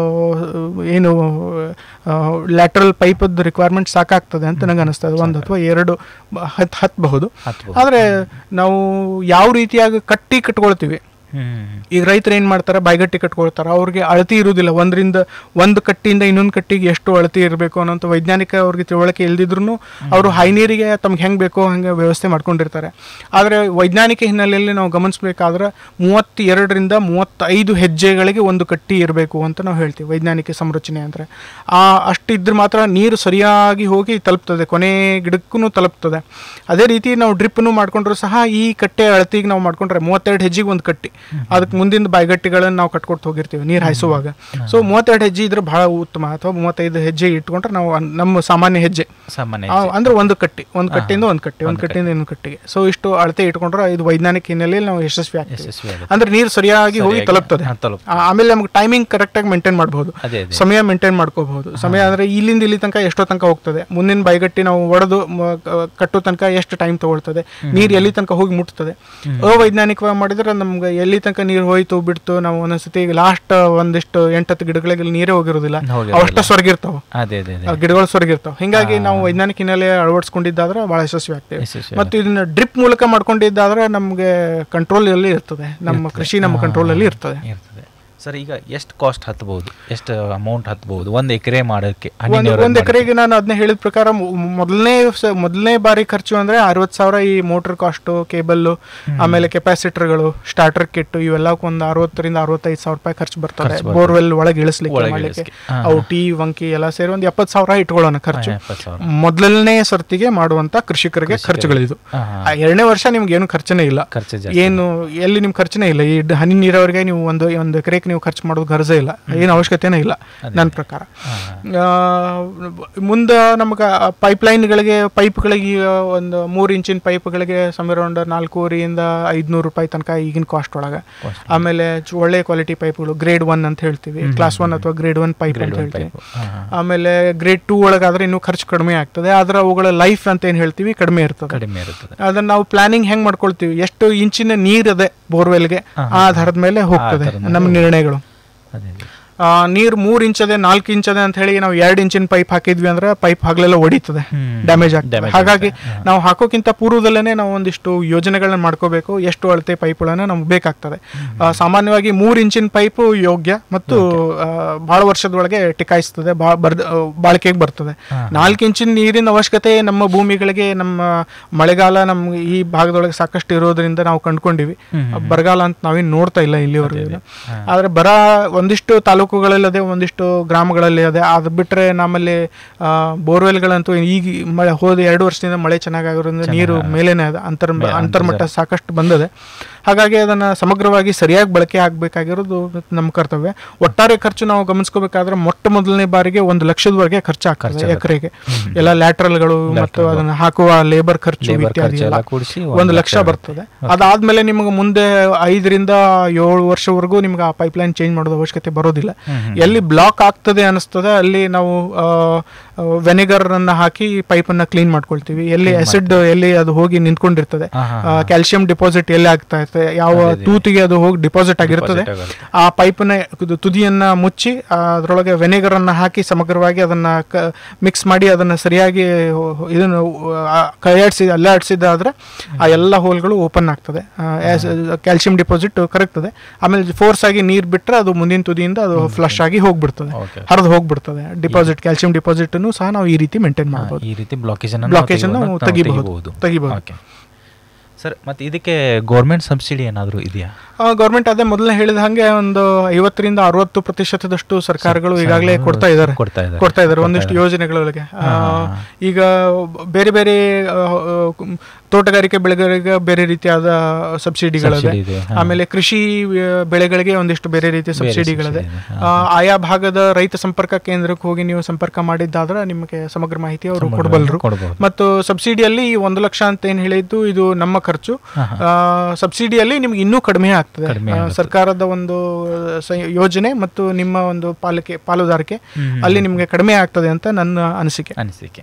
Speaker 6: ಏನು ಲ್ಯಾಟ್ರಲ್ ಪೈಪದ್ದು ರಿಕ್ವೈರ್ಮೆಂಟ್ ಸಾಕಾಗ್ತದೆ ಅಂತ ನನಗೆ ಅನಿಸ್ತದೆ ಒಂದು ಅಥವಾ ಎರಡು ಹತ್ತು ಹತ್ಬಹುದು
Speaker 5: ಹತ್ಬಹುದು.
Speaker 6: ಆದರೆ ನಾವು ಯಾವ ರೀತಿಯಾಗಿ ಕಟ್ಟಿ ಕಟ್ಕೊಳ್ತೀವಿ ಈಗ ರೈತರು ಏನು ಮಾಡ್ತಾರೆ ಬೈಗಟ್ಟಿ ಕಟ್ಕೊಳ್ತಾರೆ ಅವ್ರಿಗೆ ಅಳತಿ ಇರುವುದಿಲ್ಲ ಒಂದರಿಂದ ಒಂದು ಕಟ್ಟಿಯಿಂದ ಇನ್ನೊಂದು ಕಟ್ಟಿಗೆ ಎಷ್ಟು ಅಳತಿ ಇರಬೇಕು ಅನ್ನೋಂಥ ವೈಜ್ಞಾನಿಕ ಅವ್ರಿಗೆ ತಿಳುವಳಿಕೆ ಇಲ್ದಿದ್ರು ಅವರು ಹೈ ನೀರಿಗೆ ತಮ್ಗೆ ಹೆಂಗೆ ಬೇಕೋ ಹಂಗೆ ವ್ಯವಸ್ಥೆ ಮಾಡ್ಕೊಂಡಿರ್ತಾರೆ ಆದರೆ ವೈಜ್ಞಾನಿಕ ಹಿನ್ನೆಲೆಯಲ್ಲಿ ನಾವು ಗಮನಿಸಬೇಕಾದ್ರೆ ಮೂವತ್ತೆರಡರಿಂದ ಮೂವತ್ತೈದು ಹೆಜ್ಜೆಗಳಿಗೆ ಒಂದು ಕಟ್ಟಿ ಇರಬೇಕು ಅಂತ ನಾವು ಹೇಳ್ತೀವಿ ವೈಜ್ಞಾನಿಕ ಸಂರಚನೆ ಅಂದರೆ ಆ ಅಷ್ಟಿದ್ರೆ ಮಾತ್ರ ನೀರು ಸರಿಯಾಗಿ ಹೋಗಿ ತಲುಪ್ತದೆ ಕೊನೆ ಗಿಡಕ್ಕೂ ತಲುಪ್ತದೆ ಅದೇ ರೀತಿ ನಾವು ಡ್ರಿಪ್ಪನ್ನು ಮಾಡ್ಕೊಂಡ್ರು ಸಹ ಈ ಕಟ್ಟೆ ಅಳತಿಗೆ ನಾವು ಮಾಡ್ಕೊಂಡ್ರೆ ಮೂವತ್ತೆರಡು ಹೆಜ್ಜೆಗೆ ಒಂದು ಕಟ್ಟಿ ಅದಕ್ಕೆ ಮುಂದಿನ ಬಾಯ್ಗಟ್ಟಿಗಳನ್ನು ನಾವು ಕಟ್ಕೊಟ್ಟು ಹೋಗಿರ್ತೀವಿ ನೀರು ಹಾಯಿಸುವಾಗ ಸೊ ಮೂವತ್ತೆರಡು ಹೆಜ್ಜೆ ಇದ್ರೆ ಬಹಳ ಉತ್ತಮ ಅಥವಾ ಮೂವತ್ತೈದು ಹೆಜ್ಜೆ ಇಟ್ಕೊಂಡ್ರೆ ನಾವು ಅನ್- ನಮ್ಮ ಸಾಮಾನ್ಯ ಹೆಜ್ಜೆ
Speaker 5: ಸಾಮಾನ್ಯ
Speaker 6: ಆ, ಅಂದ್ರೆ ಒಂದು ಕಟ್ಟಿ ಒಂದು ಕಟ್ಟಿಯಿಂದ ಒಂದು ಕಟ್ಟಿ ಒಂದು ಕಟ್ಟಿಯಿಂದ ಇನ್ನೊಂದು ಕಟ್ಟಿಗೆ ಸೊ ಇಷ್ಟು ಅಳತೆ ಇಟ್ಕೊಂಡ್ರೆ ಇದು ವೈಜ್ಞಾನಿಕ ಹಿನ್ನೆಲೆಯಲ್ಲಿ ನಾವು ಯಶಸ್ವಿ ಆಗ್ತೀವಿ
Speaker 5: ಯಶಸ್ವಿ ಆಗುತ್ತೆ.
Speaker 6: ಅಂದ್ರೆ ನೀರು ಸರಿಯಾಗಿ ಹೋಗಿ
Speaker 5: ಸರಿಯಾಗಿ,
Speaker 6: ತಲುಪ್ತದೆ
Speaker 5: ಹಾ, ತಲುಪ್ತದೆ.
Speaker 6: ಆ- ಆಮೇಲೆ ನಮ್ಗೆ ಟೈಮಿಂಗ್ ಕರೆಕ್ಟಾಗಿ ಮೇಂಟೈನ್ ಮಾಡಬಹುದು
Speaker 5: ಅದೇ ಅದೇ
Speaker 6: ಸಮಯ ಮೇಂಟೈನ್ ಮಾಡ್ಕೋಬಹುದು ಸಮಯ ಅಂದ್ರೆ ಇಲ್ಲಿಂದ ಇಲ್ಲಿ ತನಕ ಎಷ್ಟೋ ತನಕ ಹೋಗ್ತದೆ ಮುಂದಿನ ಬೈಗಟ್ಟಿ ನಾವು ಒಡೆದು ಮ- ಕ- ಕಟ್ಟೋ ತನಕ ಎಷ್ಟು ಟೈಮ್ ತಗೊಳ್ತದೆ ನೀರು ಎಲ್ಲಿ ತನಕ ಹೋಗಿ ಮುಟ್ತದೆ ಅವೈಜ್ಞಾನಿಕವಾಗಿ ಮಾಡಿದ್ರೆ ನಮ್ಗೆ ಎಲ್ಲಿ ತನಕ ನೀರು ಹೋಯ್ತು ಬಿಡ್ತು ನಾವು ಒಂದೊಂದ್ಸತಿ ಲಾಸ್ಟ್ ಒಂದಿಷ್ಟು ಎಂಟತ್ತು ಗಿಡಗಳಿಗೆ ನೀರೇ ಹೋಗಿರೋದಿಲ್ಲ
Speaker 5: ಹೋಗಿರೋದಿಲ್ಲ.
Speaker 6: ಅವಷ್ಟ ಸ್ವರ್ಗಿರ್ತಾವ
Speaker 5: ಅದೇ ಅದೇ
Speaker 6: ಆ
Speaker 5: ಅದೇ
Speaker 6: ಗಿಡಗಳು ಸ್ವರ್ಗಿರ್ತಾವ ಹಿಂಗಾಗಿ ನಾವು ವೈಜ್ಞಾನಿಕ ಹಿನ್ನೆಲೆ ಅಳವಡಿಸ್ಕೊಂಡಿದ್ದಾದ್ರೆ ಬಹಳ ಯಶಸ್ವಿ ಆಗ್ತೇವೆ
Speaker 5: ಯಶಸ್ವಿ
Speaker 6: ಮತ್ತು ಇದನ್ನ ಡ್ರಿಪ್ ಮೂಲಕ ಮಾಡ್ಕೊಂಡಿದ್ದಾದ್ರೆ ನಮಗೆ ಕಂಟ್ರೋಲ್ ಅಲ್ಲಿ ಇರ್ತದೆ ನಮ್ಮ ಕೃಷಿ ನಮ್ಮ ಕಂಟ್ರೋಲ್ ಅಲ್ಲಿ ಇರ್ತದೆ
Speaker 5: ಇರ್ತದೆ ಸರ್ ಈಗ ಎಷ್ಟು ಕಾಸ್ಟ್ ಹತ್ಬೋದು ಎಷ್ಟು ಅಮೌಂಟ್ ಹತ್ಬೋದು ಒಂದು ಎಕರೆ ಮಾಡೋಕ್ಕೆ ಹನಿ
Speaker 6: ಒಂದು
Speaker 5: ನೀರಾವರಿ
Speaker 6: ಒಂದು
Speaker 5: ಮಾಡೋಕ್ಕೆ?
Speaker 6: ಎಕರೆಗೆ ನಾನು ಅದನ್ನ ಹೇಳಿದ ಪ್ರಕಾರ ಮೊ- ಮೊದಲನೇ ಸ- ಮೊದಲನೇ ಬಾರಿ ಖರ್ಚು ಅಂದ್ರೆ ಅರವತ್ತು ಸಾವಿರ ಈ ಮೋಟರ್ ಕಾಸ್ಟು ಕೇಬಲ್ಲು ಆಮೇಲೆ ಕೆಪಾಸಿಟರ್ಗಳು ಸ್ಟಾರ್ಟರ್ ಕಿಟ್ ಇವೆಲ್ಲಕ್ಕೆ ಒಂದು ಅರವತ್ತರಿಂದ ಅರವತ್ತೈದು ಸಾವಿರ ರೂಪಾಯಿ ಖರ್ಚು ಬರ್ತದೆ
Speaker 5: ಖರ್ಚು ಬರ್ತದೆ.
Speaker 6: ಬೋರ್ವೆಲ್ ಒಳಗೆ ಇಳಿಸ್ಲಿಕ್ಕೆ
Speaker 5: ಒಳಗೆ
Speaker 6: ಮಾಡ್ಲಿಕ್ಕೆ
Speaker 5: ಇಳಿಸ್ಲಿಕ್ಕೆ. ಹಾ,
Speaker 6: ಅವು ಟೀ ವಂಕಿ ಎಲ್ಲ ಸೇರಿ ಒಂದು ಎಪ್ಪತ್ತು ಸಾವಿರ ಇಟ್ಕೊಳ್ಳೋಣ ಖರ್ಚು
Speaker 5: ಹಾ, ಎಪ್ಪತ್ತು ಸಾವಿರ.
Speaker 6: ಮೊದಲನೇ ಸರ್ತಿಗೆ ಮಾಡುವಂತ ಕೃಷಿಕರಿಗೆ ಖರ್ಚುಗಳಿದು
Speaker 5: ಹಾ, ಹಾ.
Speaker 6: ಆ ಎರಡನೇ ವರ್ಷ ನಿಮ್ಗೆ ಏನು ಖರ್ಚನೇ ಇಲ್ಲ
Speaker 5: ಖರ್ಚು ಜಾಸ್ತಿ
Speaker 6: ಏನು ಎಲ್ಲಿ ನಿಮ್ ಖರ್ಚನೇ ಇಲ್ಲ ಈ ಡ್- ಹನಿ ನೀರಾವರಿಗೆ ನೀವು ಒಂದು ಒಂದು ಎಕರೆಗೆ ನೀವು ಖರ್ಚು ಮಾಡೋದು ಗರಜೆ ಇಲ್ಲ ಏನು ಅವಶ್ಯಕತೆನೇ ಇಲ್ಲ ನನ್ನ ಪ್ರಕಾರ ಮುಂದೆ ನಮ್ಗೆ ಪೈಪ್ಲೈನ್ಗಳಿಗೆ ಪೈಪ್ಗಳಿಗೆ ಒಂದು ಮೂರು ಇಂಚಿನ ಪೈಪ್ಗಳಿಗೆ ಸಮೀರ ಒಂದು ನಾಲ್ಕೂವರೆಯಿಂದ ಐದುನೂರು ರೂಪಾಯಿ ತನಕ ಈಗಿನ ಕಾಸ್ಟ್ ಒಳಗೆ ಆಮೇಲೆ ಚು- ಒಳ್ಳೆ ಕ್ವಾಲಿಟಿ ಪೈಪ್ಗಳು ಗ್ರೇಡ್ ಒನ್ ಅಂತ ಹೇಳ್ತೀವಿ ಕ್ಲಾಸ್ ಒನ್ ಅಥವಾ ಗ್ರೇಡ್ ಒನ್ ಪೈಪ್ ಅಂತ ಹೇಳ್ತೀವಿ ಆಮೇಲೆ ಗ್ರೇಡ್ ಟೂ ಒಳಗಾದ್ರೆ ಇನ್ನೂ ಖರ್ಚು ಕಡಿಮೆ ಆಗ್ತದೆ ಆದ್ರೆ ಅವುಗಳ ಲೈಫ್ ಅಂತ ಏನು ಹೇಳ್ತೀವಿ ಕಡಿಮೆ ಇರ್ತದೆ
Speaker 5: ಕಡಿಮೆ ಇರುತ್ತದೆ
Speaker 6: ಅದನ್ನ ನಾವು ಪ್ಲಾನಿಂಗ್ ಹೆಂಗ್ ಮಾಡ್ಕೊಳ್ತೀವಿ ಎಷ್ಟು ಇಂಚಿನ ನೀರಿದೆ ಬೋರ್ವೆಲ್ಗೆ ಆ ಆಧಾರದ ಮೇಲೆ ಹೋಗ್ತದೆ ನಮ್ಮ ನಿರ್ಣಯಗಳು
Speaker 5: ಅದೇ ಅದೇ
Speaker 6: ಆ, ನೀರ್ ಮೂರ್ ಇಂಚದೆ ನಾಲ್ಕು ಇಂಚದೆ ಅಂತ ಹೇಳಿ ನಾವು ಎರಡು ಇಂಚಿನ ಪೈಪ್ ಹಾಕಿದ್ವಿ ಅಂದ್ರೆ ಪೈಪ್ ಹಗಲೆಲ್ಲ ಹೊಡಿತದೆ ಡ್ಯಾಮೇಜ್ ಆಗ್ತದೆ
Speaker 5: Damage
Speaker 6: ಹಾಗಾಗಿ ನಾವು ಹಾಕೋಕ್ಕಿಂತ ಪೂರ್ವದಲ್ಲೇ ನಾವು ಒಂದಿಷ್ಟು ಯೋಜನೆಗಳನ್ನ ಮಾಡ್ಕೋಬೇಕು ಎಷ್ಟು ಅಳತೆ ಪೈಪ್ಗಳನ್ನ ನಮ್ಗೆ ಬೇಕಾಗ್ತದೆ ಆ, ಸಾಮಾನ್ಯವಾಗಿ ಮೂರ್ ಇಂಚಿನ ಪೈಪ್ ಯೋಗ್ಯ ಮತ್ತು ಆ, ಬಹಳ ವರ್ಷದೊಳಗೆ ಟಿಕಾಯಿಸ್ತದೆ ಬಾ ಬರ್ದ ಆ, ಬಾಳಿಕೆಗೆ ಬರ್ತದೆ ನಾಲ್ಕು ಇಂಚಿನ ನೀರಿನ ಅವಶ್ಯಕತೆ ನಮ್ಮ ಭೂಮಿಗಳಿಗೆ ನಮ್ಮ ಮಳೆಗಾಲ ನಮ್ಗೆ ಈ ಭಾಗದೊಳಗೆ ಸಾಕಷ್ಟು ಇರೋದ್ರಿಂದ ನಾವು ಕಂಡ್ಕೊಂಡಿವಿ ಬರಗಾಲ ಅಂತ ನಾವೇನು ನೋಡ್ತಾ ಇಲ್ಲ ಇಲ್ಲಿವರೆಗೂ ಆದ್ರೆ ಬರ ಒಂದಿಷ್ಟು ತಾಲೂಕುಗಳಲ್ಲಿ ಅದೇ ಒಂದಿಷ್ಟು ಗ್ರಾಮಗಳಲ್ಲಿ ಅದೇ ಅದು ಬಿಟ್ರೆ ನಮ್ಮಲ್ಲಿ ಆ, ಬೋರ್ವೆಲ್ಗಳಂತೂ ಈಗ ಮಳೆ ಹೋದ ಎರಡು ವರ್ಷದಿಂದ ಮಳೆ ಚೆನ್ನಾಗಾಗಿರೋದ್ರಿಂದ ನೀರು ಮೇಲೇನೆ ಅದ ಅಂತರ್ ಅಂತರ್ಮಟ್ಟ ಸಾಕಷ್ಟು ಬಂದಿದೆ ಹಾಗಾಗಿ ಅದನ್ನ ಸಮಗ್ರವಾಗಿ ಸರಿಯಾಗಿ ಬಳಕೆ ಆಗಬೇಕಾಗಿರೋದು ನಮ್ಮ ಕರ್ತವ್ಯ ಒಟ್ಟಾರೆ ಖರ್ಚು ನಾವು ಗಮನಿಸ್ಕೋಬೇಕಾದ್ರೆ ಮೊಟ್ಟ ಮೊದಲನೇ ಬಾರಿಗೆ ಒಂದು ಲಕ್ಷದವರೆಗೆ ಖರ್ಚಾಗ್ತದೆ ಎಕರೆಗೆ ಎಲ್ಲ ಲ್ಯಾಟ್ರಲ್ಗಳು ಮತ್ತು ಅದನ್ನ ಹಾಕುವ ಲೇಬರ್ ಖರ್ಚು
Speaker 5: Labor
Speaker 6: ಇತ್ಯಾದಿ
Speaker 5: ಖರ್ಚು
Speaker 6: ಎಲ್ಲ
Speaker 5: ಎಲ್ಲ ಕೂಡಿಸಿ
Speaker 6: ಒಂದು ಲಕ್ಷ ಬರ್ತದೆ ಅದಾದ್ಮೇಲೆ ನಿಮಗೆ ಮುಂದೆ ಐದರಿಂದ ಏಳು ವರ್ಷವರೆಗೂ ನಿಮ್ಗೆ ಆ ಪೈಪ್ಲೈನ್ ಚೇಂಜ್ ಮಾಡೋದು ಅವಶ್ಯಕತೆ ಬರೋದಿಲ್ಲ ಎಲ್ಲಿ ಬ್ಲಾಕ್ ಆಗ್ತದೆ ಅನಿಸ್ತದೆ ಅಲ್ಲಿ ನಾವು ವೆನಿಗರ್ ಅನ್ನ ಹಾಕಿ ಪೈಪ್ ಅನ್ನ ಕ್ಲೀನ್ ಮಾಡ್ಕೊಳ್ತೀವಿ ಎಲ್ಲಿ ಆಸಿಡ್ ಎಲ್ಲಿ ಅದು ಹೋಗಿ ನಿಂತ್ಕೊಂಡಿರ್ತದೆ ಕ್ಯಾಲ್ಸಿಯಂ ಡಿಪಾಸಿಟ್ ಎಲ್ಲಿ ಆಗ್ತಾ ಇರ್ತದೆ ಯಾವ ತೂತಿಗೆ ಅದು ಹೋಗಿ ಡಿಪಾಸಿಟ್ ಆಗಿರ್ತದೆ ಆ ಪೈಪ್ನ ತುದಿಯನ್ನ ಮುಚ್ಚಿ ಆ, ಅದ್ರೊಳಗೆ ವೆನಿಗರ್ ಅನ್ನ ಹಾಕಿ ಸಮಗ್ರವಾಗಿ ಅದನ್ನ ಮಿಕ್ಸ್ ಮಾಡಿ ಅದನ್ನ ಸರಿಯಾಗಿ ಹೊ- ಇದನ್ನು ಆ, ಕೈಯಾಡಿಸಿ ಅಲ್ಲಾಡಿಸಿದಾದ್ರೆ ಆ ಎಲ್ಲ ಹೋಲ್ಗಳು ಓಪನ್ ಆಗ್ತದೆ ಕ್ಯಾಲ್ಸಿಯಂ ಡಿಪಾಸಿಟ್ ಕರಗ್ತದೆ ಆಮೇಲೆ ಫೋರ್ಸ್ ಆಗಿ ನೀರು ಬಿಟ್ರೆ ಅದು ಮುಂದಿನ ತುದಿಯಿಂದ ಅದು ಫ್ಲಶ್ ಆಗಿ ಹೋಗ್ಬಿಡ್ತದೆ
Speaker 5: Okay.
Speaker 6: ಹರಿದು ಹೋಗ್ಬಿಡ್ತದೆ ಡಿಪಾಸಿಟ್ ಕ್ಯಾಲ್ಸಿಯಂ ಡಿಪಾಸಿಟ್ ಸಹ ನಾವು ಈ ರೀತಿ ಮೇಂಟೈನ್ ಮಾಡ್ಬೋದು
Speaker 5: ಈ ರೀತಿ ಬ್ಲಾಕೇಜ್
Speaker 6: ಬ್ಲಾಕೇಜ್ ನಾವು ತೆಗಿಬಹುದು ತೆಗಿಬಹುದು
Speaker 5: ಓಕೆ ಸರ್ ಮತ್ತೆ ಇದಕ್ಕೆ ಗೌರ್ಮೆಂಟ್ ಸಬ್ಸಿಡಿ ಏನಾದರೂ ಇದೆಯಾ
Speaker 6: ಗೌರ್ಮೆಂಟ್ ಅದೇ ಮೊದಲನೇ ಹೇಳಿದ ಹಾಗೆ ಒಂದು ಐವತ್ತರಿಂದ ಅರವತ್ತು ಪ್ರತಿಶತದಷ್ಟು ಸರ್ಕಾರಗಳು ಈಗಾಗಲೇ ಕೊಡ್ತಾ ಇದ್ದಾರೆ
Speaker 5: ಕೊಡ್ತಾ ಇದ್ದಾರೆ.
Speaker 6: ಕೊಡ್ತಾ ಇದ್ದಾರೆ ಒಂದಿಷ್ಟು ಯೋಜನೆಗಳೊಳಗೆ ಆ, ಈಗ ಬೇರೆ ಬೇರೆ ಆ, ಆ, ತೋಟಗಾರಿಕೆ ಬೆಳೆಗಳಿಗೆ ಬೇರೆ ರೀತಿಯಾದ ಸಬ್ಸಿಡಿಗಳಿದೆ
Speaker 5: Subsidy ಇದೆ, ಹಾ.
Speaker 6: ಆಮೇಲೆ ಕೃಷಿ ಆ, ಬೆಳೆಗಳಿಗೆ ಒಂದಿಷ್ಟು ಬೇರೆ ರೀತಿಯ ಸಬ್ಸಿಡಿಗಳಿದೆ
Speaker 5: subsidy ಇದೆ,
Speaker 6: ಆ, ಆಯಾ ಭಾಗದ ರೈತ ಸಂಪರ್ಕ ಕೇಂದ್ರಕ್ಕೆ ಹೋಗಿ ನೀವು ಸಂಪರ್ಕ ಮಾಡಿದ್ದಾದ್ರೆ ನಿಮಗೆ ಸಮಗ್ರ ಮಾಹಿತಿ ಅವರು ಕೊಡಬಲ್ಲರು
Speaker 5: ಕೊಡ್ಬೋದು.
Speaker 6: ಮತ್ತು ಸಬ್ಸಿಡಿಯಲ್ಲಿ ಈ ಒಂದು ಲಕ್ಷ ಅಂತ ಏನು ಹೇಳಿದ್ದು ಇದು ನಮ್ಮ ಖರ್ಚು ಆ, ಸಬ್ಸಿಡಿಯಲ್ಲಿ ನಿಮ್ಗೆ ಇನ್ನೂ ಕಡಿಮೆ ಆಗ್ತದೆ
Speaker 5: ಕಡಿಮೆ
Speaker 6: ಆ, ಸರ್ಕಾರದ ಒಂದು ಸ- ಯೋಜನೆ ಮತ್ತು ನಿಮ್ಮ ಒಂದು ಪಾಲಿಕೆ ಪಾಲುದಾರಿಕೆ ಅಲ್ಲಿ ನಿಮಗೆ ಕಡಿಮೆ ಆಗ್ತದೆ ಅಂತ ನನ್ನ ಅನಿಸಿಕೆ
Speaker 5: ಅನಿಸಿಕೆ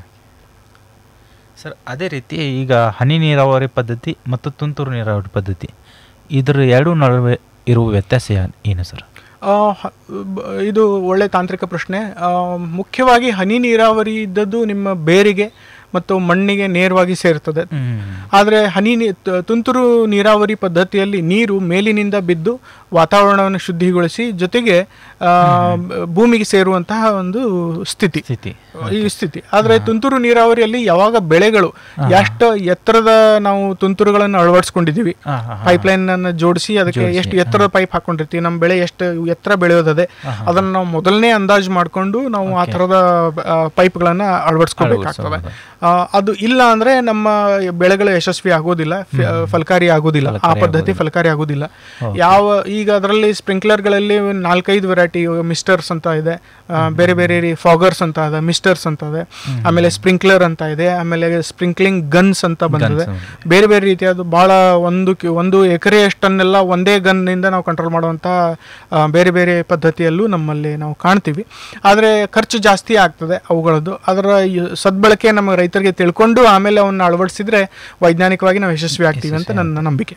Speaker 5: ಸರ್ ಅದೇ ರೀತಿ ಈಗ ಹನಿ ನೀರಾವರಿ ಪದ್ಧತಿ ಮತ್ತು ತುಂತುರು ನೀರಾವರಿ ಪದ್ಧತಿ ಇದರ ಎರಡು ನಡುವೆ ಇರುವ ವ್ಯತ್ಯಾಸ ಯಾ- ಏನು ಸರ್
Speaker 6: ಆ, ಹ- ಬ- ಇದು ಒಳ್ಳೆ ತಾಂತ್ರಿಕ ಪ್ರಶ್ನೆ ಆ, ಮುಖ್ಯವಾಗಿ ಹನಿ ನೀರಾವರಿ ಇದ್ದದ್ದು ನಿಮ್ಮ ಬೇರಿಗೆ ಮತ್ತು ಮಣ್ಣಿಗೆ ನೇರವಾಗಿ ಸೇರ್ತದೆ ಆದರೆ ಹನಿ ನೀ- ತ- ತುಂತುರು ನೀರಾವರಿ ಪದ್ಧತಿಯಲ್ಲಿ ನೀರು ಮೇಲಿನಿಂದ ಬಿದ್ದು ವಾತಾವರಣವನ್ನು ಶುದ್ಧಿಗೊಳಿಸಿ ಜೊತೆಗೆ ಆ, ಭೂಮಿಗೆ ಸೇರುವಂತಹ ಒಂದು ಸ್ಥಿತಿ
Speaker 5: ಸ್ಥಿತಿ
Speaker 6: ಈ ಸ್ಥಿತಿ ಆದ್ರೆ ತುಂತುರು ನೀರಾವರಿಯಲ್ಲಿ ಯಾವಾಗ ಬೆಳೆಗಳು ಎಷ್ಟು ಎತ್ತರದ ನಾವು ತುಂತುರುಗಳನ್ನು ಅಳವಡಿಸ್ಕೊಂಡಿದೀವಿ
Speaker 5: ಹಾ, ಹಾ,
Speaker 6: ಪೈಪ್ಲೈನ್ ಅನ್ನು ಜೋಡಿಸಿ ಅದಕ್ಕೆ ಎಷ್ಟು ಎತ್ತರದ ಪೈಪ್ ಹಾಕೊಂಡಿರ್ತೀವಿ ನಮ್ಮ ಬೆಳೆ ಎಷ್ಟು ಎತ್ತರ ಬೆಳೆಯೋದದೆ ಅದನ್ನ ನಾವು ಮೊದಲನೇ ಅಂದಾಜು ಮಾಡ್ಕೊಂಡು ನಾವು ಆ ತರದ ಪೈಪ್ಗಳನ್ನ ಅಳವಡಿಸ್ಕೊಳ್ಬೇಕಾಗ್ತದೆ ಆ, ಅದು ಇಲ್ಲ ಅಂದ್ರೆ ನಮ್ಮ ಬೆಳೆಗಳು ಯಶಸ್ವಿ ಆಗೋದಿಲ್ಲ ಫ- ಫಲಕಾರಿ ಆಗೋದಿಲ್ಲ ಆ ಪದ್ಧತಿ ಫಲಕಾರಿ ಆಗೋದಿಲ್ಲ ಯಾವ ಈಗ ಅದರಲ್ಲಿ ಸ್ಪ್ರಿಂಕ್ಲರ್ಗಳಲ್ಲಿ ನಾಲ್ಕೈದು ವೆರೈಟಿ ಮಿಸ್ಟರ್ಸ್ ಅಂತ ಇದೆ ಆ, ಬೇರೆ ಬೇರೆ ಫಾಗರ್ಸ್ ಅಂತ ಇದೆ ಮಿಸ್ಟರ್ಸ್ ಅಂತ ಇದೆ ಆಮೇಲೆ ಸ್ಪ್ರಿಂಕ್ಲರ್ ಅಂತ ಇದೆ ಆಮೇಲೆ ಸ್ಪ್ರಿಂಕ್ಲಿಂಗ್ ಗನ್ಸ್ ಅಂತ ಬಂದಿದೆ ಬೇರೆ ಬೇರೆ ರೀತಿಯಾದ ಬಹಳ ಒಂದು ಕಿ- ಒಂದು ಎಕರೆಯಷ್ಟನ್ನೆಲ್ಲ ಒಂದೇ ಗನ್ನಿಂದ ನಾವು ಕಂಟ್ರೋಲ್ ಮಾಡುವಂಥ ಆ, ಬೇರೆ ಬೇರೆ ಪದ್ಧತಿಯಲ್ಲೂ ನಮ್ಮಲ್ಲಿ ನಾವು ಕಾಣ್ತೀವಿ ಆದರೆ ಖರ್ಚು ಜಾಸ್ತಿ ಆಗ್ತದೆ ಅವುಗಳದ್ದು ಅದರ ಈ ಸದ್ಬಳಕೆ ನಮ್ಮ ರೈತರಿಗೆ ತಿಳ್ಕೊಂಡು ಆಮೇಲೆ ಅವನ್ನ ಅಳವಡಿಸಿದ್ರೆ ವೈಜ್ಞಾನಿಕವಾಗಿ ನಾವು ಯಶಸ್ವಿ ಆಗ್ತೀವಿ ಅಂತ ನನ್ನ ನಂಬಿಕೆ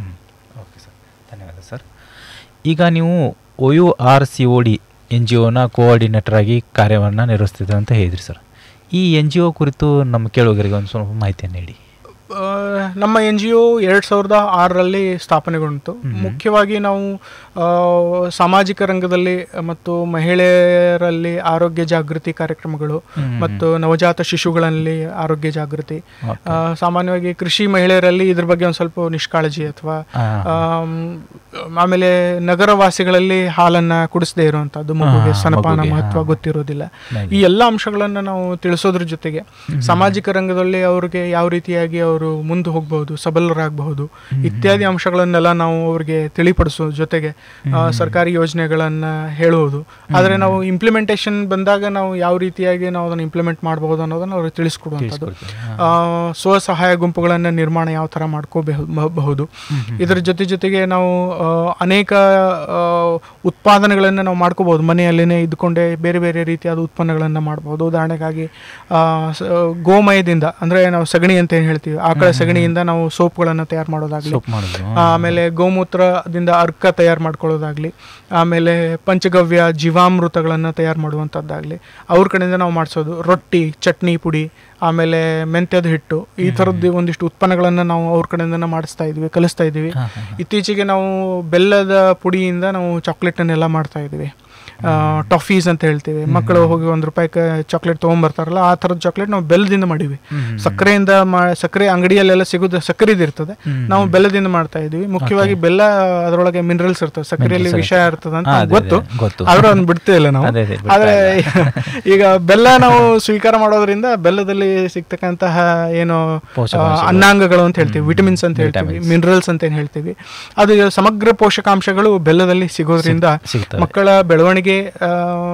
Speaker 5: ಓಕೆ ಸರ್ ಧನ್ಯವಾದ ಸರ್ ಈಗ ನೀವು O U R C O D N G ಒನ ಕೋಆರ್ಡಿನೇಟರ್ ಆಗಿ ಕಾರ್ಯವನ್ನು ನಿರ್ವಹಿಸ್ತಿದೆ ಅಂತ ಹೇಳಿದ್ರಿ ಸರ್ ಈ ಎನ್ ಜಿ ಒ ಕುರಿತು ನಮ್ಮ ಕೇಳುಗರಿಗೆ ಒಂದು ಸ್ವಲ್ಪ ಮಾಹಿತಿಯನ್ನು ನೀಡಿ
Speaker 6: ಆ, ನಮ್ಮ ಎನ್ ಜಿ ಒ ಎರಡು ಸಾವಿರದ ಆರರಲ್ಲಿ ಸ್ಥಾಪನೆಗೊಂಡಿತು ಮುಖ್ಯವಾಗಿ ನಾವು ಆ, ಸಾಮಾಜಿಕ ರಂಗದಲ್ಲಿ ಮತ್ತು ಮಹಿಳೆಯರಲ್ಲಿ ಆರೋಗ್ಯ ಜಾಗೃತಿ ಕಾರ್ಯಕ್ರಮಗಳು ಮತ್ತು ನವಜಾತ ಶಿಶುಗಳಲ್ಲಿ ಆರೋಗ್ಯ ಜಾಗೃತಿ ಆ, ಸಾಮಾನ್ಯವಾಗಿ ಕೃಷಿ ಮಹಿಳೆಯರಲ್ಲಿ ಇದ್ರ ಬಗ್ಗೆ ಒಂದು ಸ್ವಲ್ಪ ನಿಷ್ಕಾಳಜಿ ಅಥವಾ
Speaker 5: ಆ,
Speaker 6: ಆಮ್, ಆಮೇಲೆ ನಗರವಾಸಿಗಳಲ್ಲಿ ಹಾಲನ್ನ ಕುಡಿಸದೇ ಇರುವಂತದ್ದು ಮಗುಗೆ
Speaker 5: ಹಾ,
Speaker 6: ಸ್ತನಪಾನ
Speaker 5: ಮಗುಗೆ,
Speaker 6: ಮಹತ್ವ
Speaker 5: ಹಾ.
Speaker 6: ಗೊತ್ತಿರೋದಿಲ್ಲ ಈ ಎಲ್ಲ ಅಂಶಗಳನ್ನ ನಾವು ತಿಳಿಸೋದ್ರ ಜೊತೆಗೆ ಸಾಮಾಜಿಕ ರಂಗದಲ್ಲಿ ಅವ್ರಿಗೆ ಯಾವ ರೀತಿಯಾಗಿ ಅವರು ಮುಂದೆ ಹೋಗಬಹುದು ಸಬಲರಾಗಬಹುದು ಇತ್ಯಾದಿ ಅಂಶಗಳನ್ನೆಲ್ಲ ನಾವು ಅವ್ರಿಗೆ ತಿಳಿಪಡಿಸೋ ಜೊತೆಗೆ ಆ, ಸರ್ಕಾರಿ ಯೋಜನೆಗಳನ್ನ ಹೇಳುವುದು ಆದ್ರೆ ನಾವು ಇಂಪ್ಲಿಮೆಂಟೇಷನ್ ಬಂದಾಗ ನಾವು ಯಾವ ರೀತಿಯಾಗಿ ನಾವು ಅದನ್ನು ಇಂಪ್ಲಿಮೆಂಟ್ ಮಾಡಬಹುದು ಅನ್ನೋದನ್ನ ಅವ್ರಿಗೆ ತಿಳಿಸ್ಕೊಡುವಂಥದ್ದು ಆ, ಸ್ವಸಹಾಯ ಗುಂಪುಗಳನ್ನ ನಿರ್ಮಾಣ ಯಾವ ತರ ಮಾಡ್ಕೋಬಹುದು ಇದರ ಜೊತೆ ಜೊತೆಗೆ ನಾವು ಆ, ಅನೇಕ ಆ, ಉತ್ಪಾದನೆಗಳನ್ನ ನಾವು ಮಾಡ್ಕೋಬಹುದು ಮನೆಯಲ್ಲೇನೆ ಇದ್ಕೊಂಡೇ ಬೇರೆ ಬೇರೆ ರೀತಿಯಾದ ಉತ್ಪನ್ನಗಳನ್ನ ಮಾಡಬಹುದು ಉದಾಹರಣೆಗಾಗಿ ಆ, ಸ- ಗೋಮಯದಿಂದ ಅಂದ್ರೆ ನಾವು ಸಗಣಿ ಅಂತ ಏನ್ ಹೇಳ್ತೀವಿ ಆಕಳ ಸಗಣಿಯಿಂದ ನಾವು ಸೋಪ್ಗಳನ್ನ ತಯಾರು ಮಾಡೋದಾಗ್ಲಿ
Speaker 5: ಸೊಪ್ಪು ಮಾಡೋದು
Speaker 6: ಆಮೇಲೆ ಗೋಮೂತ್ರದಿಂದ ಅರ್ಕ ತಯಾರು ಮಾಡ್ಕೊಳ್ಳೋದಾಗ್ಲಿ ಆಮೇಲೆ ಪಂಚಗವ್ಯ ಜೀವಾಮೃತಗಳನ್ನು ತಯಾರು ಮಾಡುವಂಥದ್ದಾಗಲಿ ಅವ್ರ ಕಡೆಯಿಂದ ನಾವು ಮಾಡಿಸೋದು ರೊಟ್ಟಿ ಚಟ್ನಿ ಪುಡಿ ಆಮೇಲೆ ಮೆಂತ್ಯದ ಹಿಟ್ಟು ಈ ಥರದ್ದು ಒಂದಿಷ್ಟು ಉತ್ಪನ್ನಗಳನ್ನು ನಾವು ಅವ್ರ ಕಡೆಯಿಂದ ಮಾಡಿಸ್ತಾ ಇದ್ವಿ ಕಲಿಸ್ತಾ ಇದ್ವಿ ಇತ್ತೀಚೆಗೆ ನಾವು ಬೆಲ್ಲದ ಪುಡಿಯಿಂದ ನಾವು ಚಾಕ್ಲೇಟನ್ನೆಲ್ಲ ಮಾಡ್ತಾ ಇದ್ವಿ ಟಾಫೀಸ್ ಅಂತ ಹೇಳ್ತೀವಿ ಮಕ್ಕಳು ಹೋಗಿ ಒಂದು ರೂಪಾಯಿ ಚಾಕ್ಲೇಟ್ ತೊಗೊಂಬರ್ತಾರಲ್ಲ ಆ ಥರದ ಚಾಕ್ಲೇಟ್ ನಾವು ಬೆಲ್ಲದಿಂದ ಮಾಡೀವಿ ಸಕ್ಕರೆಯಿಂದ ಮಾ ಸಕ್ಕರೆ ಅಂಗಡಿಯಲ್ಲೆಲ್ಲ ಸಿಗೋದು ಸಕ್ಕರೆದು ಇರ್ತದೆ ನಾವು ಬೆಲ್ಲದಿಂದ ಮಾಡ್ತಾ ಇದೀವಿ ಮುಖ್ಯವಾಗಿ ಬೆಲ್ಲ ಅದರೊಳಗೆ ಮಿನರಲ್ಸ್ ಇರ್ತವೆ ಸಕ್ಕರೆಯಲ್ಲಿ
Speaker 5: Minerals
Speaker 6: ವಿಷಯ ಇರ್ತದೆ ಅಂತ
Speaker 5: ಹಾ,
Speaker 6: ನಮ್ಗೆ
Speaker 5: ಅದೇ,
Speaker 6: ಗೊತ್ತು
Speaker 5: ಅದೇ, ಗೊತ್ತು.
Speaker 6: ಆದ್ರೂ ಅದನ್ನ ಬಿಡ್ತೇ ಇಲ್ಲ ನಾವು
Speaker 5: ಅದೇ, ಅದೇ, ಬಿಡ್ತಾ
Speaker 6: ಆದ್ರೆ ಈಗ ಬೆಲ್ಲ ನಾವು ಸ್ವೀಕಾರ ಮಾಡೋದ್ರಿಂದ ಬೆಲ್ಲದಲ್ಲಿ ಸಿಗ್ತಕ್ಕಂತಹ ಏನು
Speaker 5: ಪೋಷಕಾಂಶಗಳು.
Speaker 6: ಆ, ಅನ್ನಾಂಗಗಳು ಅಂತ ಹೇಳ್ತೀವಿ ವಿಟಮಿನ್ಸ್ ಅಂತ ಹೇಳ್ತೀವಿ
Speaker 5: Vitamins.
Speaker 6: ಮಿನರಲ್ಸ್ ಅಂತ ಏನ್ ಹೇಳ್ತೀವಿ ಅದು ಸಮಗ್ರ ಪೋಷಕಾಂಶಗಳು ಬೆಲ್ಲದಲ್ಲಿ ಸಿಗೋದ್ರಿಂದ
Speaker 5: ಸಿಗ್ತವೆ.
Speaker 6: ಮಕ್ಕಳ ಬೆಳವಣಿಗೆ ಆ,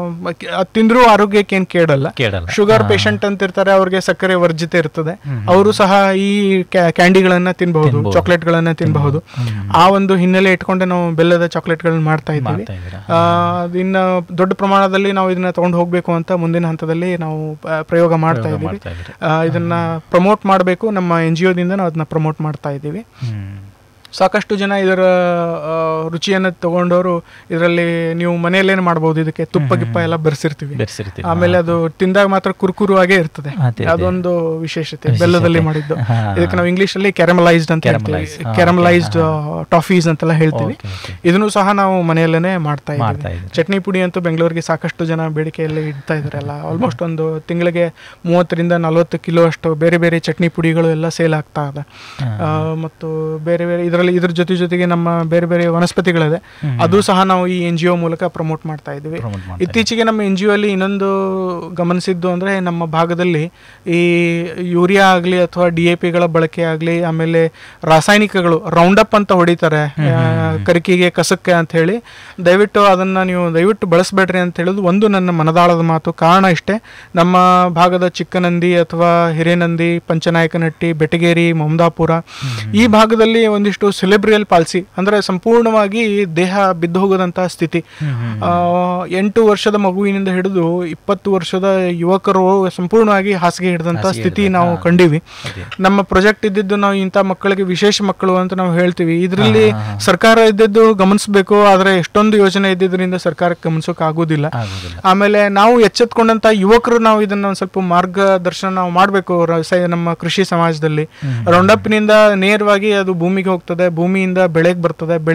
Speaker 6: ಮ- ಅದ್ ತಿಂದ್ರೂ ಆರೋಗ್ಯಕ್ಕೆ ಏನ್ ಕೇಳಲ್ಲ
Speaker 5: ಕೇಳಲ್ಲ.
Speaker 6: ಶುಗರ್ ಪೇಷಂಟ್ ಅಂತ ಇರ್ತಾರೆ ಅವ್ರಿಗೆ ಸಕ್ಕರೆ ವರ್ಜಿತ ಇರ್ತದೆ ಅವರು ಸಹ ಈ ಕ್ಯಾ- ಕ್ಯಾಂಡಿಗಳನ್ನ ತಿನ್ಬಹುದು
Speaker 5: ತಿನ್ಬಹುದು.
Speaker 6: ಚಾಕ್ಲೇಟ್ಗಳನ್ನ ತಿನ್ಬಹುದು ಆ ಒಂದು ಹಿನ್ನೆಲೆ ಇಟ್ಕೊಂಡೆ ನಾವು ಬೆಲ್ಲದ ಚಾಕ್ಲೇಟ್ಗಳನ್ನ ಮಾಡ್ತಾ ಇದ್ದೀವಿ
Speaker 5: ಮಾಡ್ತಾ ಇದ್ದೀರಾ?
Speaker 6: ಆ, ಇನ್ನ ದೊಡ್ಡ ಪ್ರಮಾಣದಲ್ಲಿ ನಾವು ಇದನ್ನ ತಗೊಂಡು ಹೋಗ್ಬೇಕು ಅಂತ ಮುಂದಿನ ಹಂತದಲ್ಲಿ ನಾವು ಆ, ಪ್ರಯೋಗ ಮಾಡ್ತಾ
Speaker 5: ಪ್ರಯೋಗ
Speaker 6: ಇದ್ದೀವಿ
Speaker 5: ಮಾಡ್ತಾ ಇದ್ದೀರಿ.
Speaker 6: ಆ, ಇದನ್ನ ಪ್ರಮೋಟ್ ಮಾಡಬೇಕು ನಮ್ಮ ಎನ್ ಜಿ ಒದಿಂದ ನಾವು ಅದನ್ನ ಪ್ರಮೋಟ್ ಮಾಡ್ತಾ ಇದ್ದೀವಿ
Speaker 5: ಹ್ಮ್.
Speaker 6: ಸಾಕಷ್ಟು ಜನ ಇದರ ಆ, ರುಚಿಯನ್ನು ತಗೊಂಡವರು ಇದರಲ್ಲಿ ನೀವು ಮನೆಯಲ್ಲೇನು ಮಾಡ್ಬೋದು ಇದಕ್ಕೆ ತುಪ್ಪ ಗಿಪ್ಪ ಎಲ್ಲ ಬೆರೆಸಿರ್ತೀವಿ
Speaker 5: ಬೆರೆಸಿರ್ತೀವಿ.
Speaker 6: ಆಮೇಲೆ ಅದು ತಿಂದಾಗ ಮಾತ್ರ ಕುರುಕುರುವಾಗೇ ಇರ್ತದೆ
Speaker 5: ಅದೇ, ಅದೇ.
Speaker 6: ಅದೊಂದು ವಿಶೇಷತೆ
Speaker 5: ವಿಶೇಷತೆ.
Speaker 6: ಬೆಲ್ಲದಲ್ಲಿ ಮಾಡಿದ್ದು
Speaker 5: ಹಾ.
Speaker 6: ಇದಕ್ಕೆ ನಾವು ಇಂಗ್ಲಿಷ್ ಅಲ್ಲಿ ಕ್ಯಾರಮಲೈಸ್ಡ್ ಅಂತ ಹೇಳ್ತೀವಿ
Speaker 5: Caramelized. ಹಾ,
Speaker 6: ಕ್ಯಾರಮಲೈಸ್ಡ್
Speaker 5: okay.
Speaker 6: ಟಾಫೀಸ್ ಅಂತೆಲ್ಲ ಹೇಳ್ತೀವಿ
Speaker 5: Okay, okay.
Speaker 6: ಇದನ್ನು ಸಹ ನಾವು ಮನೆಯಲ್ಲೇನೆ ಮಾಡ್ತಾ
Speaker 5: ಮಾಡ್ತಾ
Speaker 6: ಇದ್ದೀವಿ
Speaker 5: ಇದ್ದೀರಿ.
Speaker 6: ಚಟ್ನಿ ಪುಡಿ ಅಂತೂ ಬೆಂಗಳೂರಿಗೆ ಸಾಕಷ್ಟು ಜನ ಬೇಡಿಕೆಯಲ್ಲಿ ಇಡ್ತಾ ಇದಾರೆಲ್ಲ ಆಲ್ಮೋಸ್ಟ್ ಒಂದು ತಿಂಗಳಿಗೆ ಮೂವತ್ತರಿಂದ ನಲವತ್ತು ಕಿಲೋ ಅಷ್ಟು ಬೇರೆ ಬೇರೆ ಚಟ್ನಿ ಪುಡಿಗಳು ಎಲ್ಲ ಸೇಲ್ ಆಗ್ತಾ ಇದೆ ಆ, ಮತ್ತು ಬೇರೆ ಬೇರೆ ಇದರಲ್ಲಿ ಇದ್ರ ಜೊತೆ ಜೊತೆಗೆ ನಮ್ಮ ಬೇರೆ ಬೇರೆ ವನಸ್ಪತಿಗಳಿದೆ ಅದು ಸಹ ನಾವು ಈ ಎನ್ ಜಿ ಒ ಮೂಲಕ ಪ್ರಮೋಟ್ ಮಾಡ್ತಾ ಇದ್ದೀವಿ
Speaker 5: Promote ಮಾಡ್ತಾ
Speaker 6: ಇತ್ತೀಚೆಗೆ ನಮ್ಮ ಎನ್ ಜಿ ಒ ಅಲ್ಲಿ ಇನ್ನೊಂದು ಗಮನಿಸಿದ್ದು ಅಂದ್ರೆ ನಮ್ಮ ಭಾಗದಲ್ಲಿ ಈ ಯೂರಿಯಾ ಆಗಲಿ ಅಥವಾ ಡಿ ಎ ಪಿಗಳ ಬಳಕೆ ಆಗಲಿ ಆಮೇಲೆ ರಾಸಾಯನಿಕಗಳು ರೌಂಡ್ ಅಪ್ ಅಂತ ಹೊಡಿತಾರೆ ಆ, ಕರಿಕಿಗೆ ಕಸಕ್ಕೆ ಅಂತ ಹೇಳಿ ದಯವಿಟ್ಟು ಅದನ್ನ ನೀವು ದಯವಿಟ್ಟು ಬಳಸಬೇಡ್ರಿ ಅಂತ ಹೇಳೋದು ಒಂದು ನನ್ನ ಮನದಾಳದ ಮಾತು ಕಾರಣ ಇಷ್ಟೇ ನಮ್ಮ ಭಾಗದ ಚಿಕ್ಕನಂದಿ ಅಥವಾ ಹಿರೇನಂದಿ ಪಂಚನಾಯಕನಹಟ್ಟಿ ಬೆಟಗೇರಿ ಮಮದಾಪುರ ಈ ಭಾಗದಲ್ಲಿ ಒಂದಿಷ್ಟು ಸೆಲೆಬ್ರಿಯಲ್ ಪಾಲ್ಸಿ ಅಂದ್ರೆ ಸಂಪೂರ್ಣವಾಗಿ ದೇಹ ಬಿದ್ದು ಹೋಗದಂತಹ ಸ್ಥಿತಿ ಆ, ಎಂಟು ವರ್ಷದ ಮಗುವಿನಿಂದ ಹಿಡಿದು ಇಪ್ಪತ್ತು ವರ್ಷದ ಯುವಕರು ಸಂಪೂರ್ಣವಾಗಿ ಹಾಸಿಗೆ ಹಿಡಿದಂತ ಸ್ಥಿತಿ ನಾವು ಕಂಡಿವಿ ನಮ್ಮ ಪ್ರಾಜೆಕ್ಟ್ ಇದ್ದಿದ್ದು ನಾವು ಇಂಥ ಮಕ್ಕಳಿಗೆ ವಿಶೇಷ ಮಕ್ಕಳು ಅಂತ ನಾವು ಹೇಳ್ತೀವಿ ಇದರಲ್ಲಿ ಸರ್ಕಾರ ಇದ್ದಿದ್ದು ಗಮನಿಸಬೇಕು ಆದ್ರೆ ಎಷ್ಟೊಂದು ಯೋಜನೆ ಇದ್ದಿದ್ರಿಂದ ಸರ್ಕಾರಕ್ಕೆ ಗಮನಿಸೋಕೆ ಆಗೋದಿಲ್ಲ
Speaker 5: ಆಗೋದಿಲ್ಲ.
Speaker 6: ಆಮೇಲೆ ನಾವು ಎಚ್ಚೆತ್ಕೊಂಡಂತ ಯುವಕರು ನಾವು ಇದನ್ನ ಒಂದ್ ಸ್ವಲ್ಪ ಮಾರ್ಗದರ್ಶನ ನಾವು ಮಾಡಬೇಕು ನಮ್ಮ ಕೃಷಿ ಸಮಾಜದಲ್ಲಿ ರೌಂಡಪ್ನಿಂದ ನೇರವಾಗಿ ಅದು ಭೂಮಿಗೆ ಹೋಗ್ತದೆ ಭೂಮಿಯಿಂದ ಬೆಳೆಗೆ ಬರ್ತದೆ ಬೆಳೆಯಿಂದ ನಮ್ಮ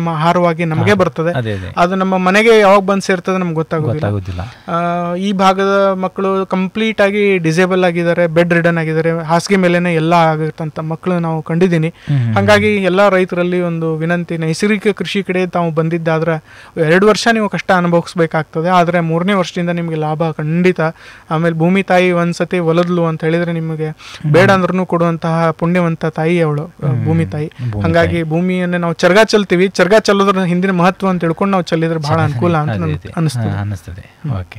Speaker 6: ನಮ್ಮ ಆಹಾರವಾಗಿ ನಮಗೆ ಬರ್ತದೆ
Speaker 5: ಅದೇ ಅದೇ
Speaker 6: ಅದು ನಮ್ಮ ಮನೆಗೆ ಯಾವಾಗ ಬಂದು ಸೇರ್ತದೆ ನಮ್ಗೆ ಗೊತ್ತಾಗೋದಿಲ್ಲ
Speaker 5: ಗೊತ್ತಾಗೋದಿಲ್ಲ
Speaker 6: ಆ, ಈ ಭಾಗದ ಮಕ್ಕಳು ಕಂಪ್ಲೀಟ್ ಆಗಿ ಡಿಸೇಬಲ್ ಆಗಿದ್ದಾರೆ ಬೆಡ್ ರಿಡನ್ ಆಗಿದ್ದಾರೆ ಹಾಸಿಗೆ ಮೇಲೆನೆ ಎಲ್ಲ ಆಗಿರ್ತಂತ ಮಕ್ಕಳು ನಾವು ಕಂಡಿದ್ದೀನಿ ಹಾಗಾಗಿ ಎಲ್ಲ ರೈತರಲ್ಲಿ ಒಂದು ವಿನಂತಿ ನೈಸರ್ಗಿಕ ಕೃಷಿ ಕಡೆ ತಾವು ಬಂದಿದ್ದಾದ್ರೆ ಎರಡು ವರ್ಷ ನೀವು ಕಷ್ಟ ಅನುಭವಿಸ್ಬೇಕಾಗ್ತದೆ ಆದರೆ ಮೂರನೇ ವರ್ಷದಿಂದ ನಿಮಗೆ ಲಾಭ ಖಂಡಿತ ಆಮೇಲೆ ಭೂಮಿ ತಾಯಿ ಒಂದ್ಸತಿ ಒಲದ್ಲು ಅಂತ ಹೇಳಿದ್ರೆ ನಿಮಗೆ ಬೇಡ ಅಂದ್ರೂ ಕೊಡುವಂತಹ ಪುಣ್ಯವಂತ ತಾಯಿ ಅವಳು ಭೂಮಿ ತಾಯಿ ಹಾಗಾಗಿ ಭೂಮಿಯನ್ನೇ ನಾವು ಚರ್ಗ ಚೆಲ್ತೀವಿ ಚರ್ಗ ಚೆಲ್ಲೋದ್ರ ಹಿಂದಿನ ಮಹತ್ವ ಅಂತ ತಿಳ್ಕೊಂಡು ನಾವು ಚೆಲ್ಲಿದ್ರೆ ಬಹಳ ಅನುಕೂಲ ಅಂತ
Speaker 5: ಅದೇ
Speaker 6: ನನ್ಗೆ
Speaker 5: ಅದೇ.
Speaker 6: ಅನಿಸ್ತದೆ
Speaker 5: ಹಾ, ಅನ್ನಿಸ್ತದೆ ಓಕೆ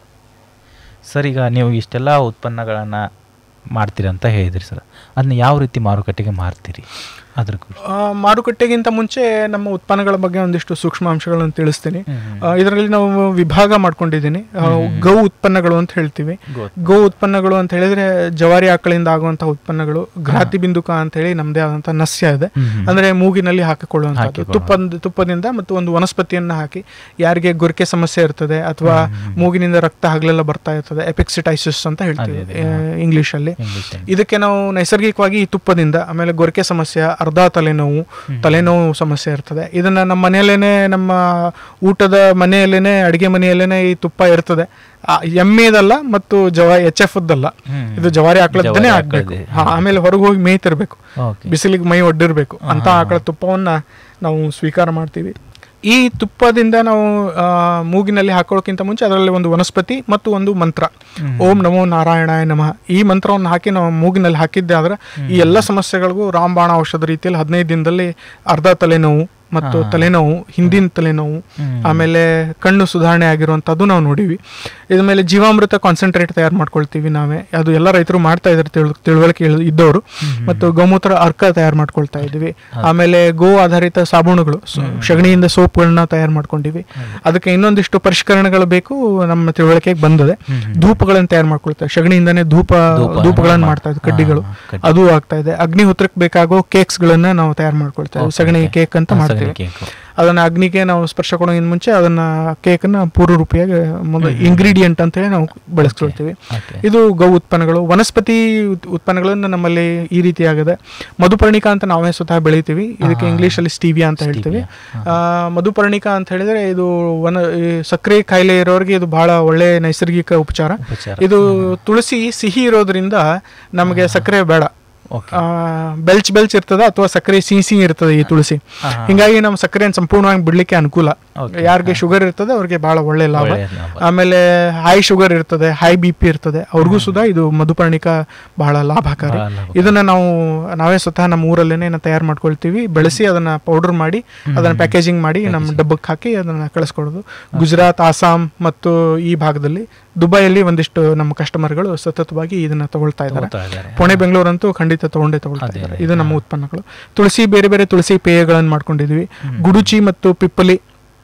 Speaker 5: ಸರ್ ಈಗ ನೀವು ಇಷ್ಟೆಲ್ಲ ಉತ್ಪನ್ನಗಳನ್ನು ಮಾಡ್ತೀರಿ ಅಂತ ಹೇಳಿದ್ರಿ ಸರ್ ಅದನ್ನ ಯಾವ ರೀತಿ ಮಾರುಕಟ್ಟೆಗೆ ಮಾರ್ತೀರಿ ಅದ್ರ ಕುರಿತು
Speaker 6: ಆ, ಮಾರುಕಟ್ಟೆಗಿಂತ ಮುಂಚೆ ನಮ್ಮ ಉತ್ಪನ್ನಗಳ ಬಗ್ಗೆ ಒಂದಿಷ್ಟು ಸೂಕ್ಷ್ಮಾಂಶಗಳನ್ನು ತಿಳಿಸ್ತೀನಿ ಇದರಲ್ಲಿ ನಾವು ವಿಭಾಗ ಮಾಡ್ಕೊಂಡಿದ್ದೀನಿ ಆ, ಗೌ ಉತ್ಪನ್ನಗಳು ಅಂತ ಹೇಳ್ತೀವಿ ಗೋ ಉತ್ಪನ್ನಗಳು ಅಂತ ಹೇಳಿದ್ರೆ ಜವಾರಿ ಆಕಳಿಂದ ಆಗುವಂತಹ ಉತ್ಪನ್ನಗಳು ಘ್ರಾತಿ ಬಿಂದುಕ ಅಂತ ಹೇಳಿ ನಮ್ಮದೇ ಆದಂತಹ ನಸ್ಯ ಇದೆ ಅಂದ್ರೆ ಮೂಗಿನಲ್ಲಿ ಹಾಕಿಕೊಳ್ಳುವಂಥದ್ದು ತುಪ್ಪದ ತುಪ್ಪದಿಂದ ಮತ್ತು ಒಂದು ವನಸ್ಪತಿಯನ್ನ ಹಾಕಿ ಯಾರಿಗೆ ಗೊರಕೆ ಸಮಸ್ಯೆ ಇರ್ತದೆ ಅಥವಾ ಮೂಗಿನಿಂದ ರಕ್ತ ಹಗಲೆಲ್ಲ ಬರ್ತಾ ಇರ್ತದೆ ಎಪಿಕ್ಸಿಟೈಸಿಸ್ ಅಂತ ಹೇಳ್ತೀವಿ ಇಂಗ್ಲಿಷ್ ಅಲ್ಲಿ ಇದಕ್ಕೆ ನಾವು ನೈಸರ್ಗಿಕವಾಗಿ ಈ ತುಪ್ಪದಿಂದ ಆಮೇಲೆ ಗೊರಕೆ ಸಮಸ್ಯೆ ಅರ್ಧ ತಲೆನೋವು ತಲೆನೋವು ಸಮಸ್ಯೆ ಇರ್ತದೆ ಇದನ್ನ ನಮ್ಮ ಮನೆಯಲ್ಲೇನೆ ನಮ್ಮ ಊಟದ ಮನೆಯಲ್ಲೇನೆ ಅಡಿಗೆ ಮನೆಯಲ್ಲೇನೆ ಈ ತುಪ್ಪ ಇರ್ತದೆ ಆ, ಎಮ್ಮೆದಲ್ಲ ಮತ್ತು ಜವ ಎಚ್ ಎಫ್ ದಲ್ಲ ಇದು ಜವಾರಿ ಆಕಳದ್ದನೇ ಆಗ್ಬೇಕು ಹಾ, ಆಮೇಲೆ ಹೊರಗೆ ಹೋಗಿ ಮೇಯ್ತಿರ್ಬೇಕು
Speaker 5: ಓಕೆ
Speaker 6: ಬಿಸಿಲಿಗೆ ಮೈ ಒಡ್ಡಿರ್ಬೇಕು ಅಂತ ಆಕಳ ತುಪ್ಪವನ್ನ ನಾವು ಸ್ವೀಕಾರ ಮಾಡ್ತೀವಿ ಈ ತುಪ್ಪದಿಂದ ನಾವು ಆ, ಮೂಗಿನಲ್ಲಿ ಹಾಕೊಳ್ಳೋಕ್ಕಿಂತ ಮುಂಚೆ ಅದರಲ್ಲಿ ಒಂದು ವನಸ್ಪತಿ ಮತ್ತು ಒಂದು ಮಂತ್ರ ಓಂ ನಮೋ ನಾರಾಯಣಾಯ ನಮಃ ಈ ಮಂತ್ರವನ್ನು ಹಾಕಿ ನಾವು ಮೂಗಿನಲ್ಲಿ ಹಾಕಿದ್ದೆ ಆದ್ರೆ ಈ ಎಲ್ಲ ಸಮಸ್ಯೆಗಳಿಗೂ ರಾಮಬಾಣ ಔಷಧ ರೀತಿಯಲ್ಲಿ ಹದಿನೈದು ದಿನದಲ್ಲಿ ಅರ್ಧ ತಲೆನೋವು ಮತ್ತು ತಲೆನೋವು ಹಿಂದಿನ ತಲೆನೋವು ಆಮೇಲೆ ಕಣ್ಣು ಸುಧಾರಣೆ ಆಗಿರುವಂಥದ್ದು ನಾವು ನೋಡಿವಿ ಇದ್ರ ಮೇಲೆ ಜೀವಾಮೃತ ಕಾನ್ಸಂಟ್ರೇಟ್ ತಯಾರು ಮಾಡ್ಕೊಳ್ತೀವಿ ನಾವೇ ಅದು ಎಲ್ಲ ರೈತರು ಮಾಡ್ತಾ ಇದ್ದಾರೆ ತಿಳ್ ತಿಳುವಳಿಕೆ ಇಳ್- ಇದ್ದವರು ಮತ್ತು ಗೋಮೂತ್ರ ಅರ್ಕ ತಯಾರು ಮಾಡ್ಕೊಳ್ತಾ ಇದ್ವಿ ಆಮೇಲೆ ಗೋ ಆಧಾರಿತ ಸಾಬೂನುಗಳು ಸ- ಸಗಣಿಯಿಂದ ಸೋಪ್ಗಳನ್ನ ತಯಾರು ಮಾಡ್ಕೊಂಡಿವಿ ಅದಕ್ಕೆ ಇನ್ನೊಂದಿಷ್ಟು ಪರಿಷ್ಕರಣೆಗಳು ಬೇಕು ನಮ್ಮ ತಿಳುವಳಿಕೆಗೆ ಬಂದದೆ ಧೂಪಗಳನ್ನು ತಯಾರು ಮಾಡ್ಕೊಳ್ತೇವೆ ಸಗಣಿಯಿಂದನೇ ಧೂಪ ಧೂಪಗಳನ್ನು ಮಾಡ್ತಾ ಇದ್ವಿ ಕಡ್ಡಿಗಳು ಅದು ಆಗ್ತಾ ಇದೆ ಅಗ್ನಿಹೋತ್ರಕ್ಕೆ ಬೇಕಾಗೋ ಕೇಕ್ಸ್ ಗಳನ್ನ ನಾವು ತಯಾರು ಮಾಡ್ಕೊಳ್ತೇವೆ ಸಗಣಿ ಕೇಕ್ ಅಂತ ಮಾಡ್ತೇವೆ
Speaker 5: ಕೇಕು
Speaker 6: ಅದನ್ನ ಅಗ್ನಿಗೆ ನಾವು ಸ್ಪರ್ಶ ಕೊಡೋಗಿನ ಮುಂಚೆ ಅದನ್ನ ಕೇಕನ್ನ ಪೂರ್ವ ರೂಪಿಯಾಗಿ ಮೊದಲು ಇಂಗ್ರೀಡಿಯಂಟ್ ಅಂತ ಹೇಳಿ ನಾವು ಬಳಸ್ಕೊಳ್ತೀವಿ
Speaker 5: Okay.
Speaker 6: ಇದು ಗೌ ಉತ್ಪನ್ನಗಳು ವನಸ್ಪತಿ ಉತ್- ಉತ್ಪನ್ನಗಳನ್ನು ನಮ್ಮಲ್ಲಿ ಈ ರೀತಿ ಆಗದೆ ಮಧುಪರ್ಣಿಕಾ ಅಂತ ನಾವೇ ಸ್ವತಃ ಬೆಳಿತೀವಿ ಇದಕ್ಕೆ ಇಂಗ್ಲಿಷ್ ಅಲ್ಲಿ ಸ್ಟೀವಿಯಾ ಅಂತ ಹೇಳ್ತೀವಿ ಆ, ಮಧುಪರ್ಣಿಕಾ ಅಂತ ಹೇಳಿದ್ರೆ ಇದು ವನ ಈ ಸಕ್ಕರೆ ಕಾಯಿಲೆ ಇರೋರಿಗೆ ಇದು ಬಹಳ ಒಳ್ಳೆ ನೈಸರ್ಗಿಕ ಉಪಚಾರ
Speaker 5: ಉಪಚಾರ.
Speaker 6: ಇದು ತುಳಸಿ ಸಿಹಿ ಇರೋದ್ರಿಂದ ನಮಗೆ ಸಕ್ಕರೆ ಬೇಡ
Speaker 5: ಓಕೆ
Speaker 6: ಆ, ಬೆಲ್ಚ್ ಬೆಲ್ಚ್ ಇರ್ತದ ಅಥವಾ ಸಕ್ಕರೆ ಸಿಹಿ ಸಿಹಿ ಇರ್ತದೆ ಈ ತುಳಸಿ ಹಿಂಗಾಗಿ ನಮ್ಮ ಸಕ್ಕರೆಯನ್ನು ಸಂಪೂರ್ಣವಾಗಿ ಬಿಡ್ಲಿಕ್ಕೆ ಅನುಕೂಲ
Speaker 5: Okay.
Speaker 6: ಯಾರಿಗೆ ಶುಗರ್ ಇರ್ತದೆ ಅವ್ರಿಗೆ ಬಹಳ ಒಳ್ಳೆ ಲಾಭ
Speaker 5: ಒಳ್ಳೆ ಲಾಭ.
Speaker 6: ಆಮೇಲೆ ಹೈ ಶುಗರ್ ಇರ್ತದೆ ಹೈ ಬಿ ಪಿ ಇರ್ತದೆ ಅವ್ರಿಗೂ ಸುಧಾ ಇದು ಮಧುಪರ್ಣಿಕ ಬಹಳ ಲಾಭಕಾರಿ
Speaker 5: ಬಹಳ ಲಾಭಕಾರಿ.
Speaker 6: ಇದನ್ನ ನಾವು ನಾವೇ ಸ್ವತಃ ನಮ್ಮ ಊರಲ್ಲೇನೆ ತಯಾರು ಮಾಡ್ಕೊಳ್ತೀವಿ ಬೆಳೆಸಿ ಅದನ್ನ ಪೌಡರ್ ಮಾಡಿ ಅದನ್ನ ಪ್ಯಾಕೇಜಿಂಗ್ ಮಾಡಿ ನಮ್ಮ ಡಬ್ಬಕ್ಕೆ ಹಾಕಿ ಅದನ್ನ ಕಳಿಸ್ಕೊಡೋದು ಗುಜರಾತ್ ಆಸಾಂ ಮತ್ತು ಈ ಭಾಗದಲ್ಲಿ ದುಬೈಯಲ್ಲಿ ಒಂದಿಷ್ಟು ನಮ್ಮ ಕಸ್ಟಮರ್ಗಳು ಸತತವಾಗಿ ಇದನ್ನ ತಗೊಳ್ತಾ ಇದ್ದಾರೆ
Speaker 5: ತಗೊಳ್ತಾ ಇದ್ದಾರೆ.
Speaker 6: ಪುಣೆ ಬೆಂಗಳೂರಂತೂ ಖಂಡಿತ ತಗೊಂಡೇ ತಗೊಳ್ತಾ
Speaker 5: ಅದೇ,
Speaker 6: ಇದ್ದಾರೆ
Speaker 5: ಅದೇ.
Speaker 6: ಇದು ನಮ್ಮ ಉತ್ಪನ್ನಗಳು ತುಳಸಿ ಬೇರೆ ಬೇರೆ ತುಳಸಿ ಪೇಯಗಳನ್ನು ಮಾಡ್ಕೊಂಡಿದೀವಿ ಗುಡುಚಿ ಮತ್ತು ಪಿಪ್ಪಲಿ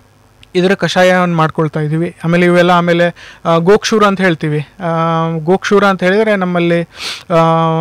Speaker 6: ಇದರ ಕಷಾಯವನ್ನು ಮಾಡ್ಕೊಳ್ತಾ ಇದ್ದೀವಿ ಆಮೇಲೆ ಇವೆಲ್ಲ ಆಮೇಲೆ ಆ, ಗೋಕ್ಷೂರ ಅಂತ ಹೇಳ್ತೀವಿ ಆ, ಗೋಕ್ಷೂರ ಅಂತ ಹೇಳಿದರೆ ನಮ್ಮಲ್ಲಿ ಆ,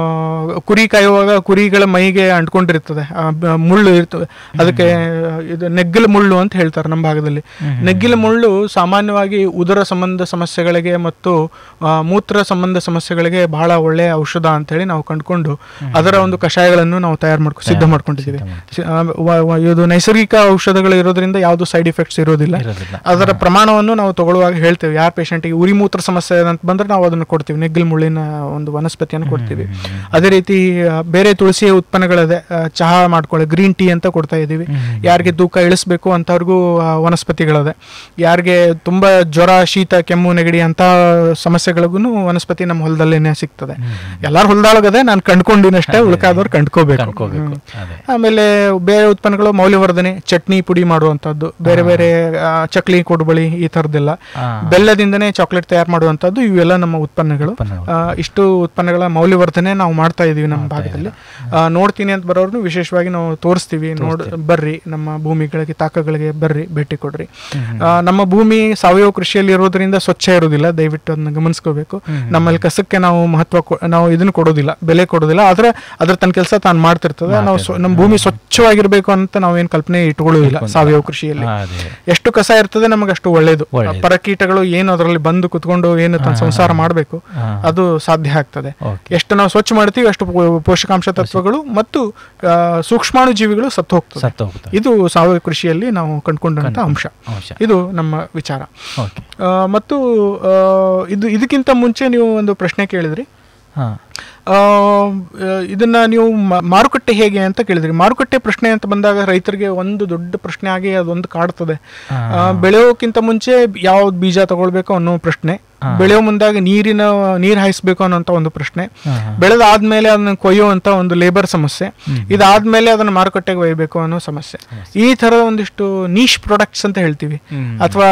Speaker 6: ಕುರಿ ಕಾಯುವಾಗ ಕುರಿಗಳ ಮೈಗೆ ಅಂಟ್ಕೊಂಡಿರ್ತದೆ ಆ, ಬ- ಮುಳ್ಳು ಇರ್ತದೆ ಅದಕ್ಕೆ ಇದು ನೆಗ್ಗಲ ಮುಳ್ಳು ಅಂತ ಹೇಳ್ತಾರೆ ನಮ್ಮ ಭಾಗದಲ್ಲಿ ನೆಗ್ಗಿಲ ಮುಳ್ಳು ಸಾಮಾನ್ಯವಾಗಿ ಉದರ ಸಂಬಂಧ ಸಮಸ್ಯೆಗಳಿಗೆ ಮತ್ತು ಆ, ಮೂತ್ರ ಸಂಬಂಧ ಸಮಸ್ಯೆಗಳಿಗೆ ಬಹಳ ಒಳ್ಳೆಯ ಔಷಧ ಅಂತ ಹೇಳಿ ನಾವು ಕಂಡುಕೊಂಡು ಅದರ ಒಂದು ಕಷಾಯಗಳನ್ನು ನಾವು ತಯಾರು ಮಾಡ್ಕೊ ಸಿದ್ಧ ಮಾಡ್ಕೊಂಡಿದ್ದೀವಿ ಸಿ- ಆ, ವ- ವ- ಇದು ನೈಸರ್ಗಿಕ ಔಷಧಗಳು ಇರೋದ್ರಿಂದ ಯಾವುದು ಸೈಡ್ ಎಫೆಕ್ಟ್ಸ್ ಇರೋದಿಲ್ಲ
Speaker 5: ಇರೋದಿಲ್ಲ.
Speaker 6: ಅದರ ಪ್ರಮಾಣವನ್ನು ನಾವು ತಗೊಳ್ಳುವಾಗ ಹೇಳ್ತೇವೆ ಯಾರ ಪೇಷಂಟಿಗೆ ಉರಿ ಮೂತ್ರ ಸಮಸ್ಯೆ ಅಂತ ಬಂದ್ರೆ ನಾವು ಅದನ್ನು ಕೊಡ್ತೀವಿ ನೆಗ್ಗಿಲ್ ಮುಳ್ಳಿನ ಒಂದು ವನಸ್ಪತಿಯನ್ನು ಕೊಡ್ತೀವಿ ಅದೇ ರೀತಿ ಆ, ಬೇರೆ ತುಳಸಿಯ ಉತ್ಪನ್ನಗಳಿದೆ ಆ, ಚಹಾ ಮಾಡ್ಕೊಳ್ಳಿ ಗ್ರೀನ್ ಟೀ ಅಂತ ಕೊಡ್ತಾ ಇದ್ದೀವಿ ಯಾರಿಗೆ ತೂಕ ಇಳಿಸ್ಬೇಕು ಅಂಥವ್ರಿಗೂ ಆ, ವನಸ್ಪತಿಗಳಿದೆ ಯಾರಿಗೆ ತುಂಬಾ ಜ್ವರ ಶೀತ ಕೆಮ್ಮು ನೆಗಡಿ ಅಂತ ಸಮಸ್ಯೆಗಳಿಗೂ ವನಸ್ಪತಿ ನಮ್ಮ ಹೊಲದಲ್ಲೇನೆ ಸಿಗ್ತದೆ ಎಲ್ಲಾರು ಹೊಲದಾಳಗದೆ ನಾನು ಕಂಡ್ಕೊಂಡಿನಷ್ಟೇ ಉಳ್ಕಾದವ್ರು ಕಂಡ್ಕೋಬೇಕು
Speaker 5: ಕಂಡ್ಕೋಬೇಕು.
Speaker 6: ಹ್ಮ್.
Speaker 5: ಅದೇ.
Speaker 6: ಆಮೇಲೆ ಬೇರೆ ಉತ್ಪನ್ನಗಳು ಮೌಲ್ಯವರ್ಧನೆ ಚಟ್ನಿ ಪುಡಿ ಮಾಡುವಂಥದ್ದು ಬೇರೆ ಬೇರೆ ಆ, ಚಕ್ಲಿ ಕೊಡುಬಳಿ ಈ ಥರದ್ದೆಲ್ಲ
Speaker 5: ಆ.
Speaker 6: ಬೆಲ್ಲದಿಂದನೇ ಚಾಕ್ಲೇಟ್ ತಯಾರು ಮಾಡುವಂಥದ್ದು ಇವೆಲ್ಲ ನಮ್ಮ ಉತ್ಪನ್ನಗಳು
Speaker 5: ಉತ್ಪನ್ನಗಳು.
Speaker 6: ಆ, ಇಷ್ಟು ಉತ್ಪನ್ನಗಳ ಮೌಲ್ಯವರ್ಧನೆ ನಾವು ಮಾಡ್ತಾ ಇದೀವಿ ನಮ್ಮ ಭಾಗದಲ್ಲಿ ಆ, ನೋಡ್ತೀನಿ ಅಂತ ಬರೋರ್ನು ವಿಶೇಷವಾಗಿ ನಾವು ತೋರಿಸ್ತೀವಿ ನೋಡ್ ಬರ್ರಿ ನಮ್ಮ ಭೂಮಿಗಳಿಗೆ ತಾಕಗಳಿಗೆ ಬರ್ರಿ ಭೇಟಿ ಕೊಡ್ರಿ ಆ, ನಮ್ಮ ಭೂಮಿ ಸಾವಯವ ಕೃಷಿಯಲ್ಲಿ ಇರೋದ್ರಿಂದ ಸ್ವಚ್ಛ ಇರೋದಿಲ್ಲ ದಯವಿಟ್ಟು ಅದನ್ನ ಗಮನಿಸ್ಕೋಬೇಕು ನಮ್ಮಲ್ಲಿ ಕಸಕ್ಕೆ ನಾವು ಮಹತ್ವ ಕೊ- ನಾವು ಇದನ್ನ ಕೊಡೋದಿಲ್ಲ ಬೆಲೆ ಕೊಡೋದಿಲ್ಲ ಆದ್ರೆ ಅದ್ರ ತನ್ನ ಕೆಲಸ ತಾನು ಮಾಡ್ತಿರ್ತದೆ ನಾವು ಸ್ವ- ನಮ್ಮ ಭೂಮಿ ಸ್ವಚ್ಛವಾಗಿರ್ಬೇಕು ಅಂತ ನಾವೇನು ಕಲ್ಪನೆ ಇಟ್ಕೊಳ್ಳೋದಿಲ್ಲ ಸಾವಯವ ಕೃಷಿಯಲ್ಲಿ
Speaker 5: ಹಾ, ಅದೇ
Speaker 6: ಎಷ್ಟು ಕಸ ಕಸ ಇರ್ತದೆ ನಮಗೆ ಅಷ್ಟು ಒಳ್ಳೇದು
Speaker 5: ಒಳ್ಳೇದು.
Speaker 6: ಪರಕೀಟಗಳು ಏನು ಅದರಲ್ಲಿ ಬಂದು ಕುತ್ಕೊಂಡು ಏನು ತನ್ನ ಸಂಸಾರ ಮಾಡಬೇಕು
Speaker 5: ಹಾ.
Speaker 6: ಅದು ಸಾಧ್ಯ ಆಗ್ತದೆ
Speaker 5: Okay.
Speaker 6: ಎಷ್ಟು ನಾವು ಸ್ವಚ್ಛ ಮಾಡ್ತೀವಿ ಅಷ್ಟು ಪೋ- ಪೋಷಕಾಂಶ ತತ್ವಗಳು ಮತ್ತು ಆ, ಸೂಕ್ಷ್ಮಾಣು ಜೀವಿಗಳು ಸತ್ತು ಹೋಗ್ತದೆ
Speaker 5: ಸತ್ತು ಹೋಗ್ತದೆ.
Speaker 6: ಇದು ಸಾವಯವ ಕೃಷಿಯಲ್ಲಿ ನಾವು ಕಂಡುಕೊಂಡಂತ ಅಂಶ
Speaker 5: ಅಂಶ.
Speaker 6: ಇದು ನಮ್ಮ ವಿಚಾರ
Speaker 5: ಓಕೆ
Speaker 6: ಆ, ಮತ್ತು ಆ, ಇದು ಇದಕ್ಕಿಂತ ಮುಂಚೆ ನೀವು ಒಂದು ಪ್ರಶ್ನೆ ಕೇಳಿದ್ರಿ
Speaker 5: ಹಾ
Speaker 6: ಆ, ಇದನ್ನ ನೀವು ಮ- ಮಾರುಕಟ್ಟೆ ಹೇಗೆ ಅಂತ ಕೇಳಿದ್ರಿ ಮಾರುಕಟ್ಟೆ ಪ್ರಶ್ನೆ ಅಂತ ಬಂದಾಗ ರೈತರಿಗೆ ಒಂದು ದೊಡ್ಡ ಪ್ರಶ್ನೆ ಆಗಿ ಅದೊಂದು ಕಾಡ್ತದೆ ಆ, ಬೆಳೆಯೋಕ್ಕಿಂತ ಮುಂಚೆ ಯಾವ್ದು ಬೀಜ ತಗೊಳ್ಬೇಕು ಅನ್ನೋ ಪ್ರಶ್ನೆ ಬೆಳೆಯೋ ಮುಂದಾಗ ನೀರಿನ ನೀರ್ ಹಾಯಿಸ್ಬೇಕು ಅನ್ನೋಂತ ಒಂದು ಪ್ರಶ್ನೆ ಬೆಳೆದಾದ್ಮೇಲೆ ಅದನ್ನ ಕೊಯ್ಯುವಂತ ಒಂದು ಲೇಬರ್ ಸಮಸ್ಯೆ ಇದಾದ್ಮೇಲೆ ಅದನ್ನ ಮಾರುಕಟ್ಟೆಗೆ ಒಯ್ಯಬೇಕು ಅನ್ನೋ ಸಮಸ್ಯೆ ಈ ತರದ ಒಂದಿಷ್ಟು ನೀಶ್ ಪ್ರಾಡಕ್ಟ್ಸ್ ಅಂತ ಹೇಳ್ತೀವಿ ಅಥವಾ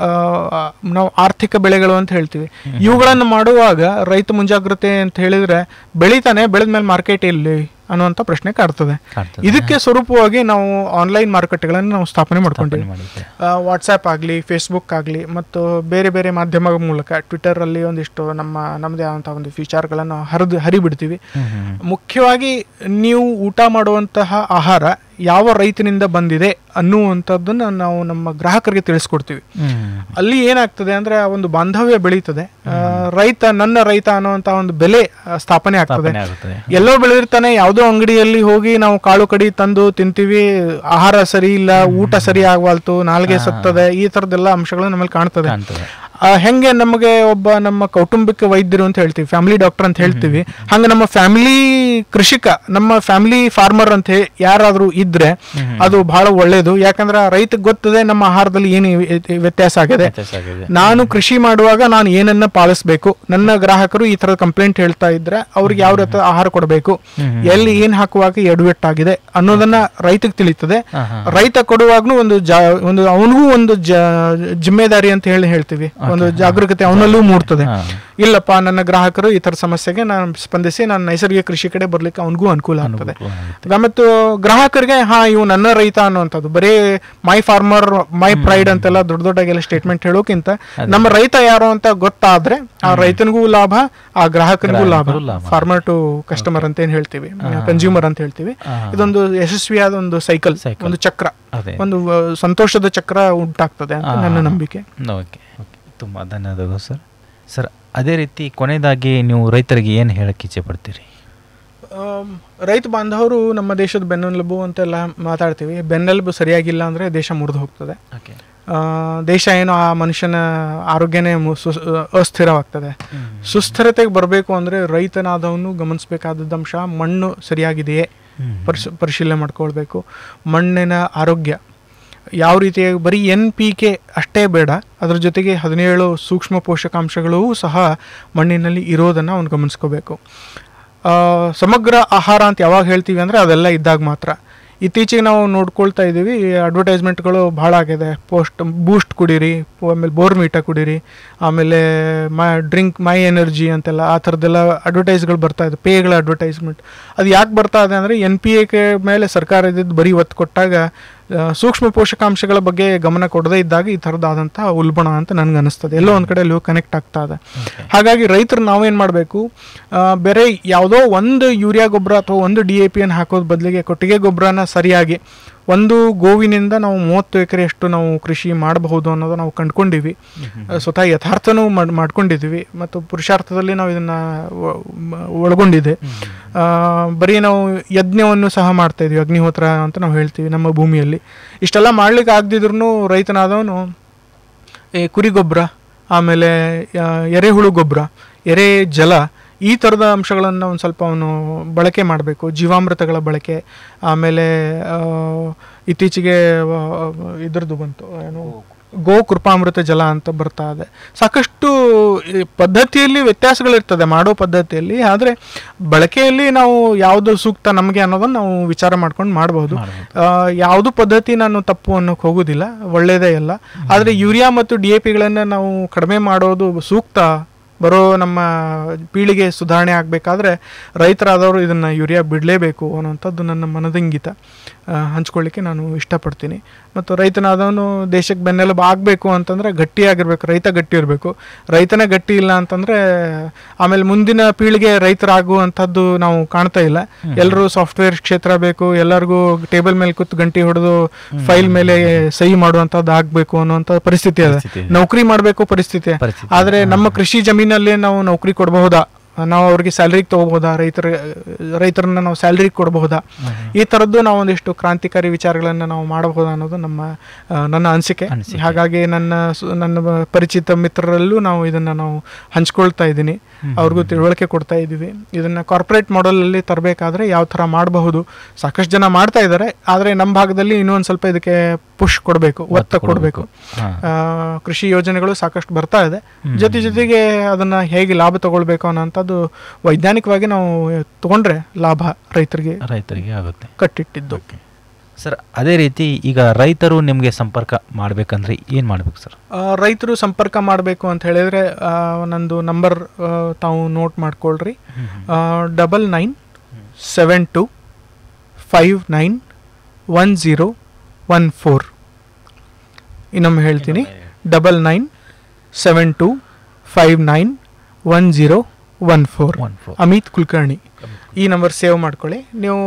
Speaker 6: ನಾವು ಆರ್ಥಿಕ ಬೆಳೆಗಳು ಅಂತ ಹೇಳ್ತೀವಿ ಇವುಗಳನ್ನು ಮಾಡುವಾಗ ರೈತ ಮುಂಜಾಗ್ರತೆ ಅಂತ ಹೇಳಿದ್ರೆ ಬೆಳಿತಾನೆ ಬೆಳೆದ್ಮೇಲೆ ಮಾರ್ಕೆಟ್ ಎಲ್ಲಿ ಅನ್ನುವಂಥ ಪ್ರಶ್ನೆ ಕಾಡ್ತದೆ
Speaker 5: ಕಾಡ್ತದೆ.
Speaker 6: ಇದಕ್ಕೆ ಸ್ವರೂಪವಾಗಿ ನಾವು ಆನ್ಲೈನ್ ಮಾರುಕಟ್ಟೆಗಳನ್ನು ನಾವು ಸ್ಥಾಪನೆ ಮಾಡ್ಕೊಂಡಿವಿ
Speaker 5: ಮಾಡಿದ್ದೆ.
Speaker 6: ವಾಟ್ಸ್ಆ್ಯಪ್ ಆಗಲಿ ಫೇಸ್ಬುಕ್ ಆಗಲಿ ಮತ್ತು ಬೇರೆ ಬೇರೆ ಮಾಧ್ಯಮಗಳ ಮೂಲಕ ಟ್ವಿಟರಲ್ಲಿ ಒಂದಿಷ್ಟು ನಮ್ಮ ನಮ್ಮದೇ ಆದಂಥ ಒಂದು ಫೀಚರ್ಗಳನ್ನು ಹರಿದು ಹರಿಬಿಡ್ತೀವಿ ಮುಖ್ಯವಾಗಿ ನೀವು ಊಟ ಮಾಡುವಂತಹ ಆಹಾರ ಯಾವ ರೈತನಿಂದ ಬಂದಿದೆ ಅನ್ನುವಂಥದ್ದನ್ನು ನಾವು ನಮ್ಮ ಗ್ರಾಹಕರಿಗೆ ತಿಳಿಸ್ಕೊಡ್ತೀವಿ ಅಲ್ಲಿ ಏನಾಗ್ತದೆ ಅಂದ್ರೆ ಆ ಒಂದು ಬಾಂಧವ್ಯ ಬೆಳೀತದೆ ಆ, ರೈತ ನನ್ನ ರೈತ ಅನ್ನುವಂತ ಒಂದು ಬೆಲೆ ಆ, ಸ್ಥಾಪನೆ ಆಗ್ತದೆ
Speaker 5: ಸ್ಥಾಪನೆ ಆಗುತ್ತದೆ.
Speaker 6: ಎಲ್ಲೋ ಬೆಳೆದಿರ್ತಾನೆ ಯಾವುದೋ ಅಂಗಡಿಯಲ್ಲಿ ಹೋಗಿ ನಾವು ಕಾಳು ಕಡಿ ತಂದು ತಿಂತೀವಿ ಆಹಾರ ಸರಿ ಇಲ್ಲ ಊಟ ಸರಿ ಆಗವಾಲ್ತು ನಾಲ್ಗೆ ಸತ್ತದೆ ಈ ತರದೆಲ್ಲ ಅಂಶಗಳು ನಮ್ಮಲ್ಲಿ ಕಾಣ್ತದೆ
Speaker 5: ಕಾಣ್ತದೆ.
Speaker 6: ಆ, ಹೆಂಗೆ ನಮಗೆ ಒಬ್ಬ ನಮ್ಮ ಕೌಟುಂಬಿಕ ವೈದ್ಯರು ಅಂತ ಹೇಳ್ತೀವಿ ಫ್ಯಾಮಿಲಿ ಡಾಕ್ಟರ್ ಅಂತ ಹೇಳ್ತೀವಿ ಹಂಗೆ ನಮ್ಮ ಫ್ಯಾಮಿಲಿ ಕೃಷಿಕ ನಮ್ಮ ಫ್ಯಾಮಿಲಿ ಫಾರ್ಮರ್ ಅಂತ ಹೇ- ಯಾರಾದ್ರೂ ಇದ್ರೆ ಅದು ಬಹಳ ಒಳ್ಳೇದು ಯಾಕಂದ್ರೆ ರೈತಗೆ ಗೊತ್ತದೆ ನಮ್ಮ ಆಹಾರದಲ್ಲಿ ಏನು ವ್ಯ- ವ್ಯತ್ಯಾಸ ಆಗಿದೆ
Speaker 5: ವ್ಯತ್ಯಾಸ ಆಗಿದೆ.
Speaker 6: ನಾನು ಕೃಷಿ ಮಾಡುವಾಗ ನಾನು ಏನನ್ನ ಪಾಲಿಸಬೇಕು ನನ್ನ ಗ್ರಾಹಕರು ಈ ತರದ ಕಂಪ್ಲೇಂಟ್ ಹೇಳ್ತಾ ಇದ್ರೆ ಅವ್ರಿಗೆ ಯಾವ ರೀತಿ ಆಹಾರ ಕೊಡಬೇಕು ಎಲ್ಲಿ ಏನ್ ಹಾಕುವಾಗ ಎಡವೆಟ್ಟಾಗಿದೆ ಅನ್ನೋದನ್ನ ರೈತಗೆ ತಿಳಿತದೆ ರೈತ ಕೊಡುವಾಗ್ಲೂ ಒಂದು ಜಾ ಒಂದು ಅವನಿಗೂ ಒಂದು ಜ ಜಿಮ್ಮೆದಾರಿ ಅಂತ ಹೇಳಿ ಹೇಳ್ತೀವಿ ಒಂದು ಜಾಗರೂಕತೆ ಅವನಲ್ಲೂ ಮೂಡ್ತದೆ ಇಲ್ಲಪ್ಪ ನನ್ನ ಗ್ರಾಹಕರು ಈ ತರ ಸಮಸ್ಯೆಗೆ ನಾನು ಸ್ಪಂದಿಸಿ ನಾನು ನೈಸರ್ಗಿಕ ಕೃಷಿ ಕಡೆ ಬರ್ಲಿಕ್ಕೆ ಅವನಿಗೂ ಅನುಕೂಲ ಆಗ್ತದೆ ಈಗ ಮತ್ತು ಗ್ರಾಹಕರಿಗೆ ಹಾ ಇವು ನನ್ನ ರೈತ ಅನ್ನುವಂಥದ್ದು ಬರೀ ಮೈ ಫಾರ್ಮರ್ ಮೈ ಪ್ರೈಡ್ ಅಂತೆಲ್ಲ ದೊಡ್ಡ ದೊಡ್ಡಗೆಲ್ಲ ಸ್ಟೇಟ್ಮೆಂಟ್ ಹೇಳೋಕ್ಕಿಂತ ನಮ್ಮ ರೈತ ಯಾರು ಅಂತ ಗೊತ್ತಾದ್ರೆ ಆ ರೈತನಿಗೂ ಲಾಭ ಆ ಗ್ರಾಹಕನಿಗೂ ಲಾಭ
Speaker 5: ಗ್ರಾಹಕರಿಗೂ ಲಾಭ.
Speaker 6: ಫಾರ್ಮರ್ ಟು ಕಸ್ಟಮರ್ ಅಂತ ಏನ್ ಹೇಳ್ತೀವಿ ಕನ್ಸ್ಯೂಮರ್ ಅಂತ ಹೇಳ್ತೀವಿ ಇದೊಂದು ಯಶಸ್ವಿಯಾದ ಒಂದು ಸೈಕಲ್
Speaker 5: Cycle.
Speaker 6: ಒಂದು ಚಕ್ರ
Speaker 5: ಅದೇ.
Speaker 6: ಒಂದು ಆ, ಸಂತೋಷದ ಚಕ್ರ ಉಂಟಾಗ್ತದೆ ಅಂತ ನನ್ನ ನಂಬಿಕೆ
Speaker 5: ಓಕೆ ಓಕೆ ತುಂಬ ಧನ್ಯವಾದಗಳು ಸರ್ ಸರ್ ಅದೇ ರೀತಿ ಕೊನೆಯದಾಗಿ ನೀವು ರೈತರಿಗೆ ಏನು ಹೇಳಕ್ಕೆ ಇಚ್ಛೆ ಪಡ್ತೀರಿ
Speaker 6: ಆಮ್, ರೈತ ಬಾಂಧವರು ನಮ್ಮ ದೇಶದ ಬೆನ್ನೆಲುಬು ಅಂತೆಲ್ಲ ಮಾತಾಡ್ತೀವಿ ಬೆನ್ನೆಲುಬು ಸರಿಯಾಗಿಲ್ಲ ಅಂದ್ರೆ ದೇಶ ಮುರಿದು ಹೋಗ್ತದೆ
Speaker 5: ಓಕೆ
Speaker 6: ಆ, ದೇಶ ಏನು ಆ ಮನುಷ್ಯನ ಆರೋಗ್ಯನೇ ಮು- ಸು- ಅಸ್ಥಿರವಾಗ್ತದೆ ಸುಸ್ಥಿರತೆಗೆ ಬರಬೇಕು ಅಂದರೆ ರೈತನಾದವನು ಗಮನಿಸಬೇಕಾದದ್ದು ಅಂಶ ಮಣ್ಣು ಸರಿಯಾಗಿದೆಯೇ ಪರಿಶ ಪರಿಶೀಲನೆ ಮಾಡ್ಕೊಳ್ಬೇಕು ಮಣ್ಣಿನ ಆರೋಗ್ಯ ಯಾವ ರೀತಿಯಾಗಿ ಬರೀ ಎನ್ ಪಿ ಕೆ ಅಷ್ಟೇ ಬೇಡ ಅದ್ರ ಜೊತೆಗೆ ಹದಿನೇಳು ಸೂಕ್ಷ್ಮ ಪೋಷಕಾಂಶಗಳೂ ಸಹ ಮಣ್ಣಿನಲ್ಲಿ ಇರೋದನ್ನು ಅವನು ಗಮನಿಸ್ಕೋಬೇಕು ಆ, ಸಮಗ್ರ ಆಹಾರ ಅಂತ ಯಾವಾಗ ಹೇಳ್ತೀವಿ ಅಂದರೆ ಅದೆಲ್ಲ ಇದ್ದಾಗ ಮಾತ್ರ ಇತ್ತೀಚೆಗೆ ನಾವು ನೋಡ್ಕೊಳ್ತಾ ಇದ್ದೀವಿ ಅಡ್ವರ್ಟೈಸ್ಮೆಂಟ್ಗಳು ಭಾಳ ಆಗಿದೆ ಪೋಸ್ಟ್ ಬೂಸ್ಟ್ ಕುಡೀರಿ ಆಮೇಲೆ ಬೋರ್ಮೀಟ ಕುಡೀರಿ ಆಮೇಲೆ ಮೈ ಡ್ರಿಂಕ್ ಮೈ ಎನರ್ಜಿ ಅಂತೆಲ್ಲ ಆ ಥರದ್ದೆಲ್ಲ ಅಡ್ವರ್ಟೈಸ್ಗಳು ಬರ್ತಾ ಇದೆ ಪೇಗಳ ಅಡ್ವರ್ಟೈಸ್ಮೆಂಟ್ ಅದು ಯಾಕೆ ಬರ್ತಾ ಇದೆ ಅಂದರೆ ಎನ್ ಪಿ ಎ ಮೇಲೆ ಸರ್ಕಾರ ಇದ್ದಿದ್ದು ಬರೀ ಒತ್ತು ಕೊಟ್ಟಾಗ ಆ, ಸೂಕ್ಷ್ಮ ಪೋಷಕಾಂಶಗಳ ಬಗ್ಗೆ ಗಮನ ಕೊಡದೇ ಇದ್ದಾಗ ಈ ಥರದಾದಂತಹ ಉಲ್ಬಣ ಅಂತ ನನಗೆ ಅನಿಸ್ತದೆ ಎಲ್ಲೋ ಒಂದು ಕಡೆ ಅಲ್ಲಿ ಕನೆಕ್ಟ್ ಆಗ್ತಾ ಇದೆ ಹಾಗಾಗಿ ರೈತರು ನಾವೇನು ಮಾಡಬೇಕು ಬೇರೆ ಯಾವುದೋ ಒಂದು ಯೂರಿಯಾ ಗೊಬ್ಬರ ಅಥವಾ ಒಂದು ಡಿ ಎ ಪಿಯನ್ನು ಹಾಕೋದ್ ಬದಲಿಗೆ ಕೊಟ್ಟಿಗೆ ಗೊಬ್ಬರನ ಸರಿಯಾಗಿ ಒಂದು ಗೋವಿನಿಂದ ನಾವು ಮೂವತ್ತು ಎಕರೆಯಷ್ಟು ನಾವು ಕೃಷಿ ಮಾಡಬಹುದು ಅನ್ನೋದು ನಾವು ಕಂಡ್ಕೊಂಡಿವಿ ಆ, ಸ್ವತಃ ಯಥಾರ್ಥನೂ ಮಾಡ್ ಮಾಡ್ಕೊಂಡಿದ್ದೀವಿ ಮತ್ತು ಪುರುಷಾರ್ಥದಲ್ಲಿ ನಾವು ಇದನ್ನ ಒ- ಮ- ಒಳಗೊಂಡಿದೆ ಆ, ಬರೀ ನಾವು ಯಜ್ಞವನ್ನು ಸಹ ಮಾಡ್ತಾ ಇದೀವಿ ಅಗ್ನಿಹೋತ್ರ ಅಂತ ನಾವು ಹೇಳ್ತೀವಿ ನಮ್ಮ ಭೂಮಿಯಲ್ಲಿ ಇಷ್ಟೆಲ್ಲ ಮಾಡ್ಲಿಕ್ಕೆ ಆಗದಿದ್ರು ರೈತನಾದವನು ಈ ಕುರಿ ಗೊಬ್ಬರ ಆಮೇಲೆ ಆ, ಎರೆಹುಳು ಗೊಬ್ಬರ ಎರೆ ಜಲ ಈ ಥರದ ಅಂಶಗಳನ್ನು ಒಂದು ಸ್ವಲ್ಪ ಅವನು ಬಳಕೆ ಮಾಡಬೇಕು ಜೀವಾಮೃತಗಳ ಬಳಕೆ ಆಮೇಲೆ ಆ, ಇತ್ತೀಚೆಗೆ ಆ, ಇದ್ರದ್ದು ಬಂತು ಏನು ಗೋ ಕೃಪಾಮೃತ ಜಲ ಅಂತ ಬರ್ತಾ ಇದೆ ಸಾಕಷ್ಟು ಈ ಪದ್ಧತಿಯಲ್ಲಿ ವ್ಯತ್ಯಾಸಗಳಿರ್ತದೆ ಮಾಡೋ ಪದ್ಧತಿಯಲ್ಲಿ ಆದರೆ ಬಳಕೆಯಲ್ಲಿ ನಾವು ಯಾವುದು ಸೂಕ್ತ ನಮಗೆ ಅನ್ನೋದನ್ನು ನಾವು ವಿಚಾರ ಮಾಡ್ಕೊಂಡು ಮಾಡಬಹುದು ಯಾವುದು ಪದ್ಧತಿ ನಾನು ತಪ್ಪು ಅನ್ನೋಕೆ ಹೋಗೋದಿಲ್ಲ ಒಳ್ಳೆಯದೇ ಎಲ್ಲ ಆದರೆ ಯೂರಿಯಾ ಮತ್ತು ಡಿ ಎ ಪಿಗಳನ್ನು ನಾವು ಕಡಿಮೆ ಮಾಡೋದು ಸೂಕ್ತ ಬರೋ ನಮ್ಮ ಪೀಳಿಗೆ ಸುಧಾರಣೆ ಆಗಬೇಕಾದ್ರೆ ರೈತರಾದವರು ಇದನ್ನು ಯೂರಿಯಾ ಬಿಡಲೇಬೇಕು ಅನ್ನೋಂಥದ್ದು ನನ್ನ ಮನದಂಗಿತ ಆ, ಹಂಚ್ಕೊಳ್ಳಿಕ್ಕೆ ನಾನು ಇಷ್ಟಪಡ್ತೀನಿ ಮತ್ತು ರೈತನಾದವನು ದೇಶಕ್ಕೆ ಬೆನ್ನೆಲುಬು ಆಗಬೇಕು ಅಂತಂದರೆ ಗಟ್ಟಿಯಾಗಿರ್ಬೇಕು ರೈತ ಗಟ್ಟಿ ಇರಬೇಕು ರೈತನೇ ಗಟ್ಟಿ ಇಲ್ಲ ಅಂತಂದರೆ ಆಮೇಲೆ ಮುಂದಿನ ಪೀಳಿಗೆ ರೈತರಾಗುವಂಥದ್ದು ನಾವು ಕಾಣ್ತಾ ಇಲ್ಲ ಎಲ್ಲರೂ ಸಾಫ್ಟ್ವೇರ್ ಕ್ಷೇತ್ರ ಬೇಕು ಎಲ್ಲರಿಗೂ ಟೇಬಲ್ ಮೇಲೆ ಕೂತು ಗಂಟೆ ಹೊಡೆದು ಫೈಲ್ ಮೇಲೆ ಸಹಿ ಮಾಡುವಂಥದ್ದು ಆಗಬೇಕು ಅನ್ನುವಂಥ ಪರಿಸ್ಥಿತಿ ಅದ
Speaker 5: ಪರಿಸ್ಥಿತಿ ಇದೆ.
Speaker 6: ನೌಕರಿ ಮಾಡಬೇಕು ಪರಿಸ್ಥಿತಿ
Speaker 5: ಪರಿಸ್ಥಿತಿ.
Speaker 6: ಆದರೆ ನಮ್ಮ ಕೃಷಿ ಜಮೀನಲ್ಲಿ ನಾವು ನೌಕರಿ ಕೊಡಬಹುದಾ ನಾವು ಅವ್ರಿಗೆ ಸ್ಯಾಲ್ರಿಗೆ ತಗೋಬಹುದಾ ರೈತರ ರೈತರನ್ನ ನಾವು ಸ್ಯಾಲ್ರಿಗೆ ಕೊಡಬಹುದಾ ಈ ಥರದ್ದು ನಾವು ಒಂದಿಷ್ಟು ಕ್ರಾಂತಿಕಾರಿ ವಿಚಾರಗಳನ್ನು ನಾವು ಮಾಡಬಹುದಾ ಅನ್ನೋದು ನಮ್ಮ ಆ, ನನ್ನ ಅನಿಸಿಕೆ
Speaker 5: ಅನಿಸಿಕೆ.
Speaker 6: ಹಾಗಾಗಿ ನನ್ನ ಸು- ನನ್ನ ಬ- ಪರಿಚಿತ ಮಿತ್ರರಲ್ಲೂ ನಾವು ಇದನ್ನು ನಾವು ಹಂಚ್ಕೊಳ್ತಾ ಇದ್ದೀನಿ ಅವ್ರಿಗೂ ತಿಳುವಳಿಕೆ ಕೊಡ್ತಾ ಇದ್ದೀವಿ ಇದನ್ನು ಕಾರ್ಪೊರೇಟ್ ಮಾಡೆಲಲ್ಲಿ ತರಬೇಕಾದ್ರೆ ಯಾವ ಥರ ಮಾಡಬಹುದು ಸಾಕಷ್ಟು ಜನ ಮಾಡ್ತಾ ಇದ್ದಾರೆ ಆದರೆ ನಮ್ಮ ಭಾಗದಲ್ಲಿ ಇನ್ನೊಂದು ಸ್ವಲ್ಪ ಇದಕ್ಕೆ ಪುಷ್ ಕೊಡಬೇಕು ಒತ್ತ ಕೊಡಬೇಕು
Speaker 5: ಹಾ.
Speaker 6: ಆ, ಕೃಷಿ ಯೋಜನೆಗಳು ಸಾಕಷ್ಟು ಬರ್ತಾ ಇದೆ ಜೊತೆ ಜೊತೆಗೆ ಅದನ್ನ ಹೇಗೆ ಲಾಭ ತಗೊಳ್ಬೇಕು ಅನ್ನೋಂಥದ್ದು ವೈಜ್ಞಾನಿಕವಾಗಿ ನಾವು ತಗೊಂಡ್ರೆ ಲಾಭ ರೈತರಿಗೆ
Speaker 5: ರೈತರಿಗೆ ಆಗುತ್ತೆ
Speaker 6: ಕಟ್ಟಿಟ್ಟಿದ್ದು
Speaker 5: ಸರ್ ಅದೇ ರೀತಿ ಈಗ ರೈತರು ನಿಮಗೆ ಸಂಪರ್ಕ ಮಾಡಬೇಕಂದ್ರೆ ಏನು ಮಾಡಬೇಕು ಸರ್
Speaker 6: ಆ, ರೈತರು ಸಂಪರ್ಕ ಮಾಡಬೇಕು ಅಂತ ಹೇಳಿದ್ರೆ ಆ, ನಂದು ನಂಬರ್ ತಾವು ನೋಟ್ ಮಾಡ್ಕೊಳ್ರಿ double nine seven two five nine one zero one four ಇನ್ನೊಮ್ಮೆ ಹೇಳ್ತೀನಿ double nine seven two five nine one zero one four
Speaker 5: one four
Speaker 6: Amit Kulkarni ಈ ನಂಬರ್ ಸೇವ್ ಮಾಡ್ಕೊಳ್ಳಿ ನೀವು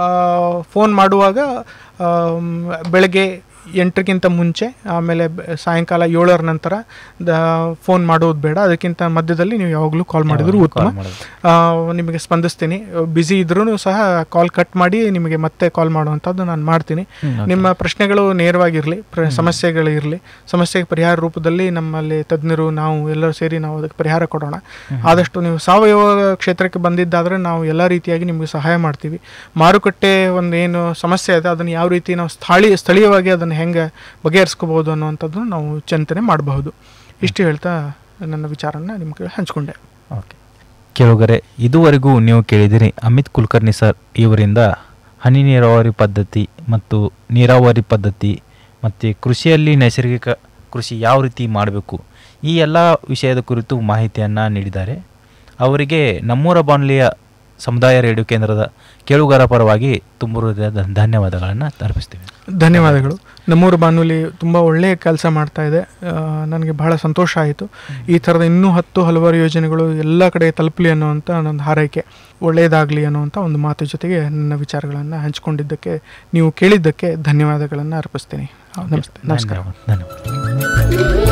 Speaker 6: ಫೋನ್ ಮಾಡುವಾಗ ಆಮ್, ಬೆಳಗ್ಗೆ ಎಂಟಕ್ಕಿಂತ ಮುಂಚೆ ಆಮೇಲೆ ಬ- ಸಾಯಂಕಾಲ ಏಳರ ನಂತರ ಫೋನ್ ಮಾಡೋದು ಬೇಡ ಅದಕ್ಕಿಂತ ಮಧ್ಯದಲ್ಲಿ ನೀವು ಯಾವಾಗಲೂ ಕಾಲ್ ಮಾಡಿದ್ರು ಉತ್ತಮ ಆ, ನಿಮಗೆ ಸ್ಪಂದಿಸ್ತೀನಿ ಬ್ಯುಸಿ ಇದ್ರೂ ಸಹ ಕಾಲ್ ಕಟ್ ಮಾಡಿ ನಿಮಗೆ ಮತ್ತೆ ಕಾಲ್ ಮಾಡುವಂಥದ್ದು ನಾನು ಮಾಡ್ತೀನಿ ನಿಮ್ಮ ಪ್ರಶ್ನೆಗಳು ನೇರವಾಗಿರಲಿ ಪ್ರ ಸಮಸ್ಯೆಗಳಿರಲಿ ಸಮಸ್ಯೆಗೆ ಪರಿಹಾರ ರೂಪದಲ್ಲಿ ನಮ್ಮಲ್ಲಿ ತಜ್ಞರು ನಾವು ಎಲ್ಲರೂ ಸೇರಿ ನಾವು ಅದಕ್ಕೆ ಪರಿಹಾರ ಕೊಡೋಣ ಆದಷ್ಟು ನೀವು ಸಾವಯವ ಕ್ಷೇತ್ರಕ್ಕೆ ಬಂದಿದ್ದಾದರೆ ನಾವು ಎಲ್ಲ ರೀತಿಯಾಗಿ ನಿಮಗೆ ಸಹಾಯ ಮಾಡ್ತೀವಿ ಮಾರುಕಟ್ಟೆ ಒಂದು ಏನು ಸಮಸ್ಯೆ ಇದೆ ಅದನ್ನು ಯಾವ ರೀತಿ ನಾವು ಸ್ಥಳೀಯ ಸ್ಥಳೀಯವಾಗಿ ಅದನ್ನು ಹೆಂಗೆ ಬಗೆಹರಿಸ್ಕೋಬೋದು ಅನ್ನುವಂಥದ್ದನ್ನು ನಾವು ಚಿಂತನೆ ಮಾಡಬಹುದು ಇಷ್ಟು ಹೇಳ್ತಾ ನನ್ನ ವಿಚಾರನ ನಿಮ್ಗೆ ಹಂಚ್ಕೊಂಡೆ
Speaker 5: ಓಕೆ ಕೇಳುಗರೆ ಇದುವರೆಗೂ ನೀವು ಕೇಳಿದಿರಿ ಅಮಿತ್ ಕುಲಕರ್ಣಿ ಸರ್ ಇವರಿಂದ ಹನಿ ನೀರಾವರಿ ಪದ್ಧತಿ ಮತ್ತು ನೀರಾವರಿ ಪದ್ಧತಿ ಮತ್ತು ಕೃಷಿಯಲ್ಲಿ ನೈಸರ್ಗಿಕ ಕೃಷಿ ಯಾವ ರೀತಿ ಮಾಡಬೇಕು ಈ ಎಲ್ಲ ವಿಷಯದ ಕುರಿತು ಮಾಹಿತಿಯನ್ನು ನೀಡಿದ್ದಾರೆ ಅವರಿಗೆ ನಮ್ಮೂರ ಬಾನುಲಿಯ ಸಮುದಾಯ ರೇಡಿಯೋ ಕೇಂದ್ರದ ಕೇಳುಗರ ಪರವಾಗಿ ತುಂಬ ಹೃದಯದ ಧನ್ಯವಾದಗಳನ್ನು ಅರ್ಪಿಸ್ತೀವಿ
Speaker 6: ಧನ್ಯವಾದಗಳು ನಮ್ಮೂರು ಬಾನುಲಿ ತುಂಬ ಒಳ್ಳೆಯ ಕೆಲಸ ಮಾಡ್ತಾ ಇದೆ ಆ, ನನಗೆ ಬಹಳ ಸಂತೋಷ ಆಯಿತು ಈ ಥರದ ಇನ್ನೂ ಹತ್ತು ಹಲವಾರು ಯೋಜನೆಗಳು ಎಲ್ಲ ಕಡೆ ತಲುಪಲಿ ಅನ್ನುವಂಥ ನನ್ನ ಹಾರೈಕೆ ಒಳ್ಳೆಯದಾಗಲಿ ಅನ್ನುವಂಥ ಒಂದು ಮಾತು ಜೊತೆಗೆ ನನ್ನ ವಿಚಾರಗಳನ್ನು ಹಂಚಿಕೊಂಡಿದ್ದಕ್ಕೆ ನೀವು ಕೇಳಿದ್ದಕ್ಕೆ ಧನ್ಯವಾದಗಳನ್ನು ಅರ್ಪಿಸ್ತೀನಿ ಆ, ನಮಸ್ತೆ ನಮಸ್ಕಾರ
Speaker 5: ಧನ್ಯವಾದ ಧನ್ಯವಾದ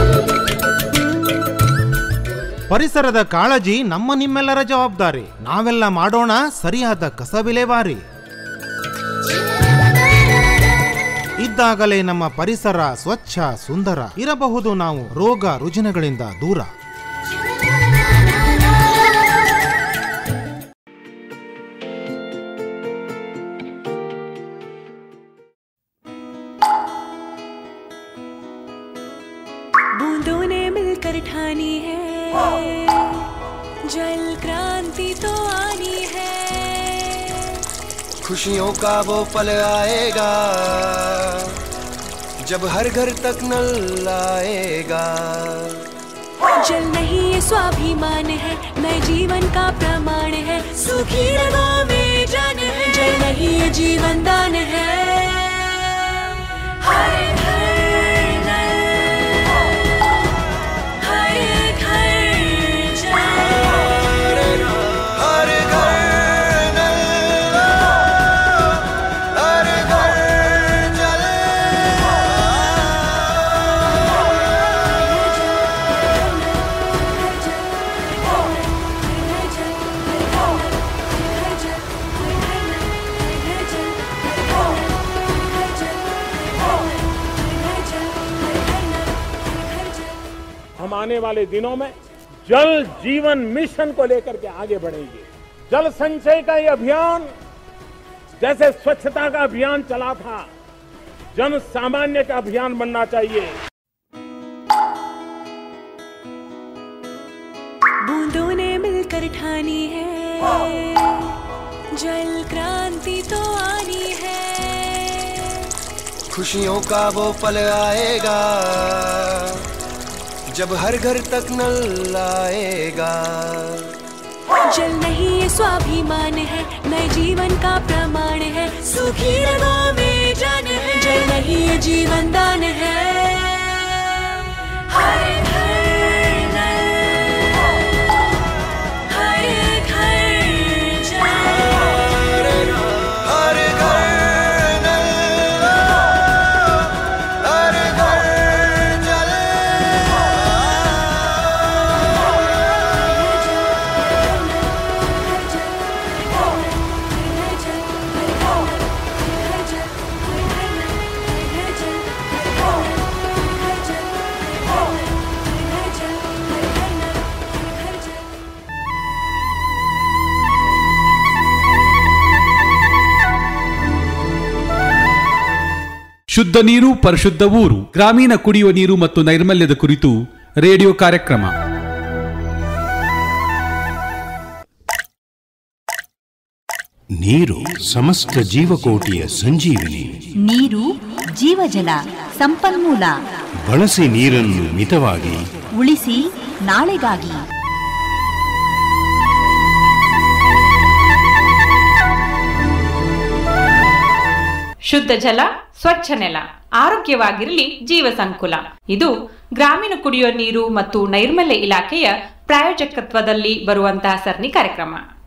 Speaker 7: ಪರಿಸರದ ಕಾಳಜಿ ನಮ್ಮ ನಿಮ್ಮೆಲ್ಲರ ಜವಾಬ್ದಾರಿ ನಾವೆಲ್ಲ ಮಾಡೋಣ ಸರಿಯಾದ ಕಸ ವಿಲೇವಾರಿ ಇದ್ದಾಗಲೇ ನಮ್ಮ ಪರಿಸರ ಸ್ವಚ್ಛ ಸುಂದರ ಇರಬಹುದು ನಾವು ರೋಗ ರುಜಿನಗಳಿಂದ ದೂರ
Speaker 8: बूंदों ने मिलकर ठानी है जल क्रांति तो आनी है
Speaker 9: खुशियों का वो पल आएगा जब हर घर तक नल आएगा
Speaker 8: जल नहीं ये स्वाभिमान है नए जीवन का प्रमाण है सुखी रगों में जान है जल नहीं ये जीवन दान है हर घर नल, हर घर जल
Speaker 9: हर घर नल हर घर जल
Speaker 10: हम आने वाले दिनों में जल जीवन मिशन को लेकर के आगे बढ़ेंगे जल संचय का ये अभियान जैसे स्वच्छता का अभियान चला था जन सामान्य का अभियान बनना चाहिए
Speaker 8: बूंदों ने मिलकर ठानी है जल क्रांति तो आनी है
Speaker 9: खुशियों का वो पल आएगा जब हर घर तक नल आएगा
Speaker 8: जल नहीं ये स्वाभिमान है नए जीवन का प्रमाण है सुखी रगों में जान है जल नहीं ये जीवन दान है हर घर नल, हर घर जल।
Speaker 9: हर घर नल हर घर जल
Speaker 1: ಶುದ್ಧ ನೀರು ಪರಿಶುದ್ಧ ಊರು ಗ್ರಾಮೀಣ ಕುಡಿಯುವ ನೀರು ಮತ್ತು ನೈರ್ಮಲ್ಯದ ಕುರಿತು ರೇಡಿಯೋ ಕಾರ್ಯಕ್ರಮ
Speaker 2: ನೀರು ಸಮಸ್ತ ಜೀವಕೋಟಿಯ ಸಂಜೀವಿನಿ
Speaker 3: ನೀರು ಜೀವಜಲ ಸಂಪನ್ಮೂಲ
Speaker 2: ಬಳಸಿ ನೀರನ್ನು ಮಿತವಾಗಿ
Speaker 3: ಉಳಿಸಿ ನಾಳೆಗಾಗಿ
Speaker 4: ಶುದ್ಧ ಜಲ ಸ್ವಚ್ಛ ನೆಲ ಆರೋಗ್ಯವಾಗಿರಲಿ ಜೀವ ಸಂಕುಲ ಇದು ಗ್ರಾಮೀಣ ಕುಡಿಯುವ ನೀರು ಮತ್ತು ನೈರ್ಮಲ್ಯ ಇಲಾಖೆಯ ಪ್ರಾಯೋಜಕತ್ವದಲ್ಲಿ ಬರುವಂತಹ ಸರಣಿ ಕಾರ್ಯಕ್ರಮ